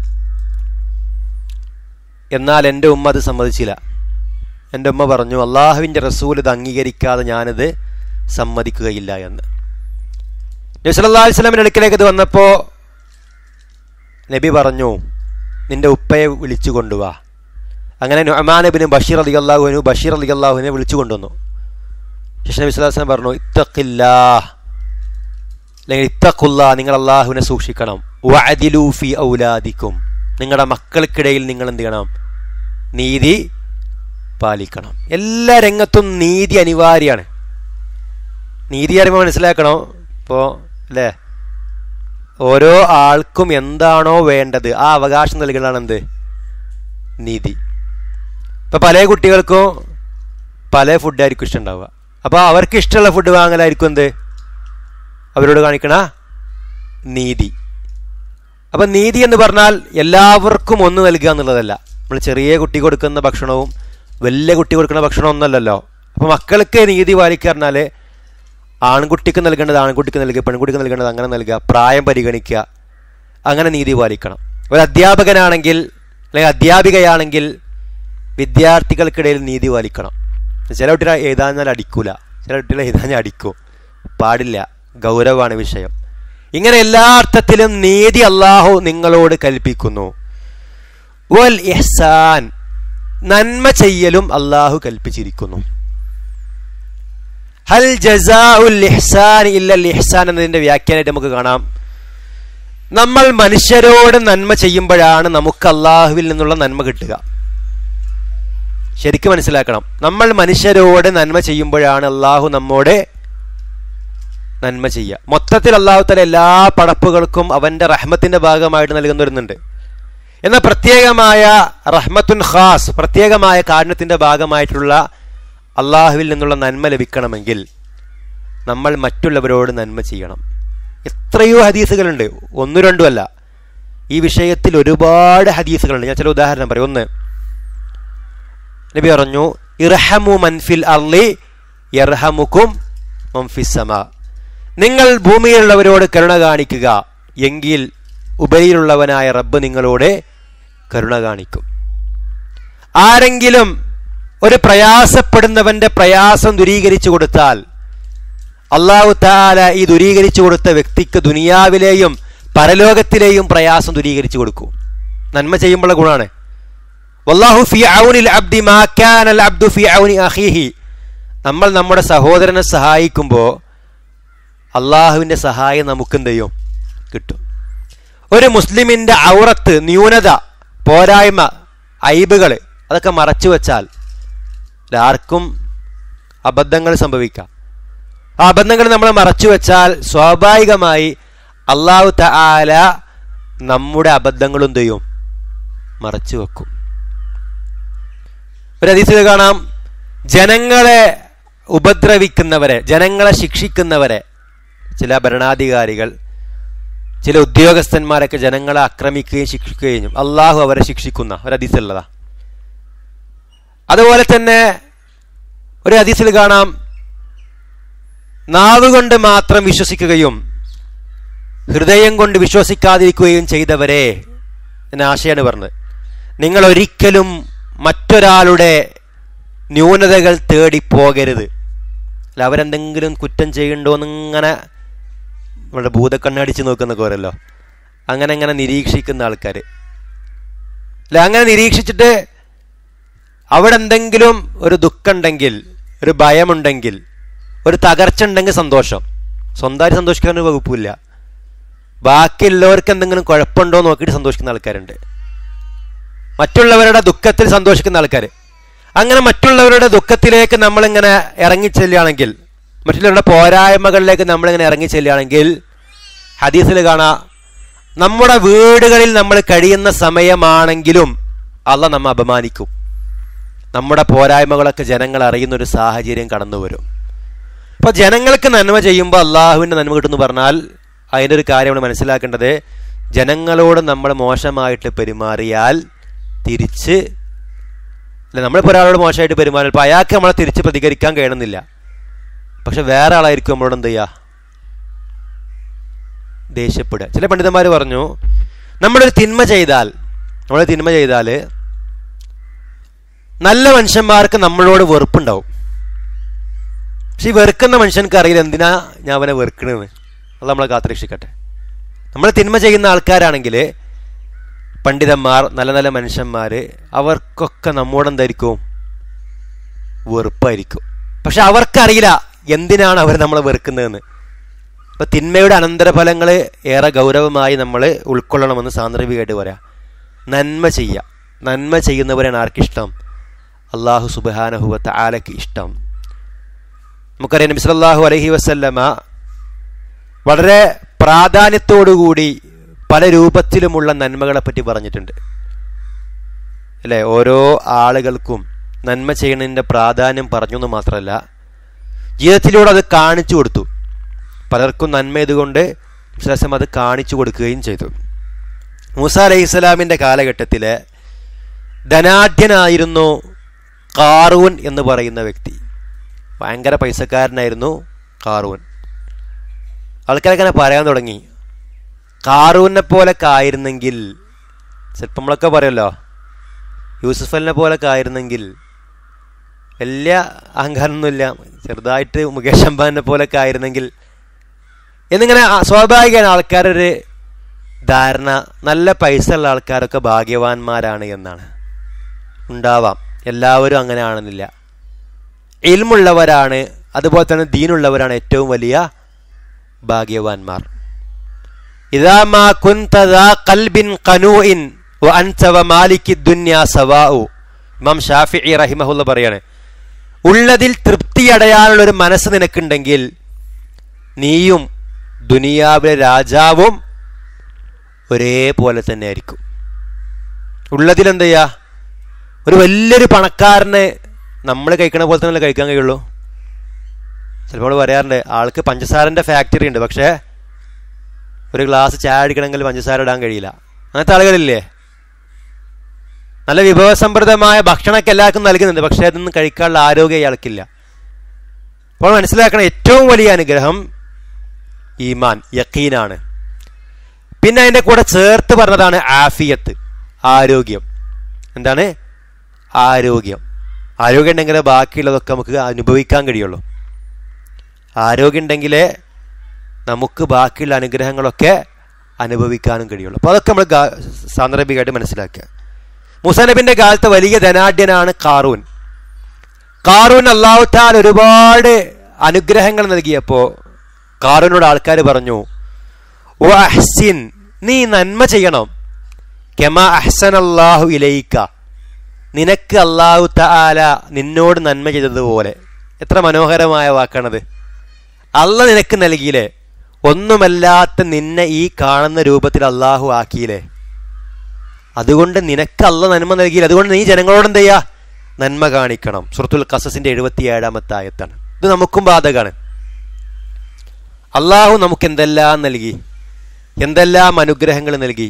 എന്നാൽ എൻ്റെ ഉമ്മ അത് സമ്മതിച്ചില്ല എൻ്റെ ഉമ്മ പറഞ്ഞു അള്ളാഹുവിൻ്റെ റസൂൽ ഇത് അംഗീകരിക്കാതെ ഞാനിത് സമ്മതിക്കുകയില്ല എന്ന് നബി സല്ലല്ലാഹു അലൈഹി വസല്ലമയുടെ അടുക്കലേക്ക് ഇത് വന്നപ്പോൾ നബി പറഞ്ഞു നിന്റെ ഉപ്പയെ വിളിച്ചു കൊണ്ടുവാ അങ്ങനെ നൊമാനബിന് ബഷീർ അലി അള്ളാഹുവിനു ബഷീർ അലി അള്ളാഹുവിനെ വിളിച്ചു കൊണ്ടുവന്നു ശേഷം നബി സ്വലാസ്ലം പറഞ്ഞു ഇത്തക്കില്ലാ അല്ലെങ്കിൽ ഇത്തക്കുല്ല നിങ്ങൾ അള്ളാഹുവിനെ സൂക്ഷിക്കണം വഅദിലൂഫി ഔലാദിക്കും നിങ്ങളുടെ മക്കൾക്കിടയിൽ നിങ്ങൾ എന്ത് ചെയ്യണം നീതി പാലിക്കണം എല്ലാ രംഗത്തും നീതി അനിവാര്യമാണ് നീതി അറിയുമ്പോൾ മനസ്സിലാക്കണം ഇപ്പോൾ അല്ലേ ഓരോ ആൾക്കും എന്താണോ വേണ്ടത് ആ അവകാശം നൽകുന്നതാണ് എന്ത് നീതി ഇപ്പം പല കുട്ടികൾക്കും പല ഫുഡായിരിക്കും ഇഷ്ടമുണ്ടാവുക അപ്പോൾ അവർക്ക് ഇഷ്ടമുള്ള ഫുഡ് വാങ്ങലായിരിക്കും എന്ത് അവരോട് കാണിക്കണ നീതി അപ്പം നീതി എന്ന് പറഞ്ഞാൽ എല്ലാവർക്കും ഒന്ന് നൽകുക എന്നുള്ളതല്ല നമ്മൾ ചെറിയ കുട്ടി കൊടുക്കുന്ന ഭക്ഷണവും വലിയ കുട്ടി കൊടുക്കുന്ന ഭക്ഷണം ഒന്നല്ലല്ലോ അപ്പോൾ മക്കൾക്ക് നീതി പാലിക്കുക പറഞ്ഞാൽ ആൺകുട്ടിക്ക് നൽകേണ്ടത് ആൺകുട്ടിക്ക് നൽകുക പെൺകുട്ടിക്ക് നൽകേണ്ടത് അങ്ങനെ നൽകുക പ്രായം പരിഗണിക്കുക അങ്ങനെ നീതി പാലിക്കണം ഒരു അധ്യാപകനാണെങ്കിൽ അല്ലെങ്കിൽ അധ്യാപികയാണെങ്കിൽ വിദ്യാർത്ഥികൾക്കിടയിൽ നീതി പാലിക്കണം ചില കുട്ടികൾ എഴുതാഞ്ഞാൽ അടിക്കൂല ചില കുട്ടികൾ എഴുതാഞ്ഞാൽ അടിക്കും പാടില്ല ഗൗരവമാണ് വിഷയം ഇങ്ങനെ എല്ലാ അർത്ഥത്തിലും നീതി അള്ളാഹു നിങ്ങളോട് കൽപ്പിക്കുന്നു വൽ ഇഹ്സാൻ നന്മ ചെയ്യലും അള്ളാഹു കൽപ്പിച്ചിരിക്കുന്നു ഹൽ ജസാഉൽ ഇഹ്സാൻ ഇല്ലൽ ഇഹ്സാൻ എന്നതിന്റെ വ്യാഖ്യാനമായിട്ട് നമുക്ക് കാണാം നമ്മൾ മനുഷ്യരോട് നന്മ ചെയ്യുമ്പോഴാണ് നമുക്ക് അള്ളാഹുവിൽ നിന്നുള്ള നന്മ കിട്ടുക ശരിക്കും മനസ്സിലാക്കണം നമ്മൾ മനുഷ്യരോട് നന്മ ചെയ്യുമ്പോഴാണ് അള്ളാഹു നമ്മോട് നന്മ ചെയ്യുക മൊത്തത്തിൽ അള്ളാഹു തല എല്ലാ പടപ്പുകൾക്കും അവന്റെ റഹ്മത്തിന്റെ ഭാഗമായിട്ട് നൽകുന്ന വരുന്നുണ്ട് എന്നാൽ പ്രത്യേകമായ റഹ്മത്തുൻ ഖാസ് പ്രത്യേകമായ കാരണത്തിന്റെ ഭാഗമായിട്ടുള്ള അള്ളാഹുവിൽ നിന്നുള്ള നന്മ ലഭിക്കണമെങ്കിൽ നമ്മൾ മറ്റുള്ളവരോട് നന്മ ചെയ്യണം എത്രയോ ഹദീസുകളുണ്ട് ഒന്നു രണ്ടുമല്ല ഈ വിഷയത്തിൽ ഒരുപാട് ഹദീസുകളുണ്ട് ഞാൻ ചില ഉദാഹരണം പറയും ഒന്ന് നബി പറഞ്ഞു ഇർഹമു മൻഫിൽ അർലി യർഹമുക്കും മംഫിസമ നിങ്ങൾ ഭൂമിയിലുള്ളവരോട് കരുണ കാണിക്കുക എങ്കിൽ ഉപരിയിലുള്ളവനായ റബ്ബ് നിങ്ങളോട് കരുണ കാണിക്കും ആരെങ്കിലും ഒരു പ്രയാസപ്പെടുന്നവന്റെ പ്രയാസം ദുരീകരിച്ചു കൊടുത്താൽ അള്ളാഹു താല ഈ ദുരീകരിച്ചു കൊടുത്ത വ്യക്തിക്ക് ദുനിയാവിലെയും പരലോകത്തിലെയും പ്രയാസം ദുരീകരിച്ചു കൊടുക്കും നന്മ ചെയ്യുമ്പോഴുള്ള ഗുണമാണ് വല്ലാഹു ഫി ഔനിൽ അബ്ദി മാ കാനൽ അബ്ദു ഫി ഔനി അഖീഹി നമ്മൾ നമ്മുടെ സഹോദരനെ സഹായിക്കുമ്പോൾ അള്ളാഹുവിൻ്റെ സഹായം നമുക്ക് എന്ത് ചെയ്യും കിട്ടും ഒരു മുസ്ലിമിൻ്റെ ഔറത്ത് ന്യൂനത പോരായ്മ ഐബുകൾ അതൊക്കെ മറച്ചു വെച്ചാൽ ആർക്കും അബദ്ധങ്ങൾ സംഭവിക്കാം ആ അബദ്ധങ്ങൾ നമ്മൾ മറച്ചു വെച്ചാൽ സ്വാഭാവികമായി അള്ളാഹു തആല നമ്മുടെ അബദ്ധങ്ങളും എന്ത് ചെയ്യും മറച്ചു വെക്കും ഒരു ഹദീസിൽ കാണാം ജനങ്ങളെ ഉപദ്രവിക്കുന്നവരെ ജനങ്ങളെ ശിക്ഷിക്കുന്നവരെ ചില ഭരണാധികാരികൾ ചില ഉദ്യോഗസ്ഥന്മാരൊക്കെ ജനങ്ങളെ ആക്രമിക്കുകയും ശിക്ഷിക്കുകയും ചെയ്യും അള്ളാഹു അവരെ ശിക്ഷിക്കുന്ന ഒരു ഹദീസുള്ളതാ അതുപോലെ തന്നെ ഒരു ഹദീസിൽ കാണാം നാവ് കൊണ്ട് മാത്രം വിശ്വസിക്കുകയും ഹൃദയം കൊണ്ട് വിശ്വസിക്കാതിരിക്കുകയും ചെയ്തവരെ എന്ന ആശയാണ് പറഞ്ഞത് നിങ്ങൾ ഒരിക്കലും മറ്റൊരാളുടെ ന്യൂനതകൾ തേടി പോകരുത് അല്ല അവരെന്തെങ്കിലും കുറ്റം ചെയ്യണ്ടോ എന്നിങ്ങനെ നമ്മുടെ ഭൂതക്കണ്ണടിച്ച് നോക്കുന്നൊക്കെ പറയല്ലോ അങ്ങനെ അങ്ങനെ നിരീക്ഷിക്കുന്ന ആൾക്കാർ അല്ല അങ്ങനെ നിരീക്ഷിച്ചിട്ട് അവിടെ എന്തെങ്കിലും ഒരു ദുഃഖമുണ്ടെങ്കിൽ ഒരു ഭയമുണ്ടെങ്കിൽ ഒരു തകർച്ച ഉണ്ടെങ്കിൽ സന്തോഷം സ്വന്തമായിട്ട് സന്തോഷിക്കാൻ ഒരു വകുപ്പില്ല ബാക്കിയുള്ളവർക്ക് എന്തെങ്കിലും കുഴപ്പമുണ്ടോ എന്ന് നോക്കിയിട്ട് സന്തോഷിക്കുന്ന ആൾക്കാരുണ്ട് മറ്റുള്ളവരുടെ ദുഃഖത്തിൽ സന്തോഷിക്കുന്ന ആൾക്കാർ അങ്ങനെ മറ്റുള്ളവരുടെ ദുഃഖത്തിലേക്ക് നമ്മളിങ്ങനെ ഇറങ്ങിച്ചെല്ലുകയാണെങ്കിൽ മറ്റുള്ളവരുടെ പോരായ്മകളിലേക്ക് നമ്മളിങ്ങനെ ഇറങ്ങിച്ചെല്ലുകയാണെങ്കിൽ ഹദീസിൽ കാണാം നമ്മുടെ വീടുകളിൽ നമ്മൾ കഴിയുന്ന സമയമാണെങ്കിലും അല്ല നമ്മെ അപമാനിക്കും നമ്മുടെ പോരായ്മകളൊക്കെ ജനങ്ങൾ അറിയുന്ന ഒരു സാഹചര്യം കടന്നു വരും അപ്പോൾ ജനങ്ങൾക്ക് നന്മ ചെയ്യുമ്പോൾ അള്ളാഹുവിൻ്റെ നന്മ കിട്ടുമെന്ന് പറഞ്ഞാൽ അതിൻ്റെ ഒരു കാര്യം നമ്മൾ മനസ്സിലാക്കേണ്ടത് ജനങ്ങളോട് നമ്മൾ മോശമായിട്ട് പെരുമാറിയാൽ തിരിച്ച് അല്ല നമ്മളിപ്പോൾ ഒരാളോട് മോശമായിട്ട് പെരുമാറിയാൽ ഇപ്പോൾ അയാൾക്ക് നമ്മളെ തിരിച്ച് പ്രതികരിക്കാൻ കഴിയണമെന്നില്ല പക്ഷെ വേറെ ആളായിരിക്കും നമ്മളോട് എന്ത് ചെയ്യുക ദേഷ്യപ്പെടുക ചില പണ്ഡിതന്മാർ പറഞ്ഞു നമ്മളൊരു തിന്മ ചെയ്താൽ നമ്മൾ തിന്മ ചെയ്താൽ നല്ല മനുഷ്യന്മാർക്ക് നമ്മളോട് വെറുപ്പുണ്ടാവും പക്ഷെ ഈ വെറുക്കുന്ന മനുഷ്യൻക്ക് അറിയില്ല എന്തിനാ ഞാൻ അവനെ വെറുക്കണെന്ന് അത് നമ്മളെ കാത്തുരക്ഷിക്കട്ടെ നമ്മൾ തിന്മ ചെയ്യുന്ന ആൾക്കാരാണെങ്കിൽ പണ്ഡിതന്മാർ നല്ല നല്ല മനുഷ്യന്മാർ അവർക്കൊക്കെ നമ്മോട് എന്തായിരിക്കും വെറുപ്പായിരിക്കും പക്ഷെ അവർക്കറിയില്ല എന്തിനാണ് അവർ നമ്മളെ വെറുക്കുന്നതെന്ന് അപ്പൊ തിന്മയുടെ അനന്തരഫലങ്ങൾ ഏറെ ഗൗരവമായി നമ്മൾ ഉൾക്കൊള്ളണമെന്ന് സാന്ദർഭികമായിട്ട് പറയാം നന്മ ചെയ്യുക നന്മ ചെയ്യുന്നവരാണ് ആർക്കിഷ്ടം അള്ളാഹു സുബാനഹുവത്ത ആലക്ക് ഇഷ്ടം നമുക്കറിയാം നബി സല്ലല്ലാഹു അലൈഹി വസല്ലമ വളരെ പ്രാധാന്യത്തോടുകൂടി പല രൂപത്തിലുമുള്ള നന്മകളെ പറ്റി പറഞ്ഞിട്ടുണ്ട് അല്ലേ ഓരോ ആളുകൾക്കും നന്മ ചെയ്യുന്നതിൻ്റെ പ്രാധാന്യം പറഞ്ഞു എന്ന് മാത്രമല്ല ജീവിതത്തിലൂടെ അത് കാണിച്ചു കൊടുത്തു പലർക്കും നന്മ ഇതുകൊണ്ട് വിശ്വാസം അത് കാണിച്ചു കൊടുക്കുകയും ചെയ്തു മൂസ അലൈഹി സ്വലാമിൻ്റെ കാലഘട്ടത്തിൽ ധനാഢ്യനായിരുന്നു കാറൂൻ എന്ന് പറയുന്ന വ്യക്തി ഭയങ്കര പൈസക്കാരനായിരുന്നു കാറൂൻ ആൾക്കാരൊക്കെ അങ്ങനെ പറയാൻ തുടങ്ങി കാറൂനെ പോലൊക്കെ ആയിരുന്നെങ്കിൽ ചിലപ്പോൾ നമ്മളൊക്കെ പറയുമല്ലോ യൂസുഫ് അലിനെ പോലൊക്കെ ആയിരുന്നെങ്കിൽ വലിയ അഹങ്കാരമൊന്നുമില്ല ചെറുതായിട്ട് മുകേഷ് അംബാനിനെ പോലൊക്കെ ആയിരുന്നെങ്കിൽ എന്നിങ്ങനെ സ്വാഭാവികമാണ് ആൾക്കാരൊരു ധാരണ നല്ല പൈസ ഉള്ള ആൾക്കാരൊക്കെ ഭാഗ്യവാന്മാരാണ് എന്നാണ് ഉണ്ടാവാം എല്ലാവരും അങ്ങനെ ആണെന്നില്ല ഇൽമുള്ളവരാണ് അതുപോലെ തന്നെ ദീനുള്ളവരാണ് ഏറ്റവും വലിയ ഭാഗ്യവാന്മാർ ഇതാ മാ കുന്ത ദാ ഖൽബിൻ ഖനൂഇൻ വഅൻത വമാലിക്കി ദുനിയാ സവാഉ ഇമാം ഷാഫിഈ റഹിമഹുല്ല പറയാണ് ഉള്ളതിൽ തൃപ്തിയടയാനുള്ള ഒരു മനസ്സ് നിനക്കുണ്ടെങ്കിൽ നീയും ദുനിയാവിലെ രാജാവും ഒരേപോലെ തന്നെ ആയിരിക്കും ഉള്ളതിൽ എന്ത് ചെയ്യാ ഒരു വലിയൊരു പണക്കാരന് നമ്മൾ കഴിക്കണ പോലെ തന്നെ കഴിക്കാൻ കഴിയുള്ളൂ ചിലപ്പോൾ പറയാറുണ്ട് ആൾക്ക് പഞ്ചസാരൻ്റെ ഫാക്ടറി ഉണ്ട് പക്ഷേ ഒരു ഗ്ലാസ് ചായ അടിക്കണമെങ്കിൽ പഞ്ചസാര ഇടാൻ കഴിയില്ല അങ്ങനത്തെ ആളുകളില്ലേ നല്ല വിഭവസമൃദ്ധമായ ഭക്ഷണമൊക്കെ എല്ലാവർക്കും നൽകുന്നുണ്ട് പക്ഷേ അതൊന്നും കഴിക്കാനുള്ള ആരോഗ്യം ഇയാൾക്കില്ല അപ്പോൾ മനസ്സിലാക്കണം ഏറ്റവും വലിയ അനുഗ്രഹം ഈമാൻ യക്കീനാണ് പിന്നെ അതിൻ്റെ കൂടെ ചേർത്ത് പറഞ്ഞതാണ് ആഫിയത്ത് ആരോഗ്യം എന്താണ് ആരോഗ്യം ആരോഗ്യം ഉണ്ടെങ്കിലേ ബാക്കിയുള്ളതൊക്കെ നമുക്ക് അനുഭവിക്കാൻ കഴിയുള്ളൂ ആരോഗ്യം ഉണ്ടെങ്കിലേ നമുക്ക് ബാക്കിയുള്ള അനുഗ്രഹങ്ങളൊക്കെ അനുഭവിക്കാനും കഴിയുള്ളൂ അപ്പോൾ അതൊക്കെ നമ്മൾ സാന്ദർഭികമായിട്ട് മനസ്സിലാക്കുക മുസനബിൻ്റെ കാലത്ത് വലിയ ധനാഢ്യനാണ് കാറൂൻ കാറൂൻ അള്ളാഹുത്താൽ ഒരുപാട് അനുഗ്രഹങ്ങൾ നൽകിയപ്പോൾ കാറൂനോട് ആൾക്കാർ പറഞ്ഞു ഓ അഹ്സിൻ നീ നന്മ ചെയ്യണം കെമ അഹ്സൻ അള്ളാഹു ഇലയിക്ക നിനക്ക് അള്ളാഹു താല നിന്നോട് നന്മ ചെയ്തതുപോലെ എത്ര മനോഹരമായ വാക്കാണത് അല്ല നിനക്ക് നൽകിയില്ലേ ഒന്നുമല്ലാത്ത നിന്നെ ഈ കാണുന്ന രൂപത്തിൽ അള്ളാഹു ആക്കിയില്ലേ അതുകൊണ്ട് നിനക്ക് അല്ല നന്മ നൽകിയില്ല അതുകൊണ്ട് നീ ജനങ്ങളോട് എന്ത് ചെയ്യാ നന്മ കാണിക്കണം സുഹൃത്തുൽ കസസിന്റെ എഴുപത്തി ഏഴാമത്തെ ആയത്താണ് ഇത് നമുക്കും ബാധകമാണ് അള്ളാഹു നമുക്ക് എന്തെല്ലാം നൽകി എന്തെല്ലാം അനുഗ്രഹങ്ങൾ നൽകി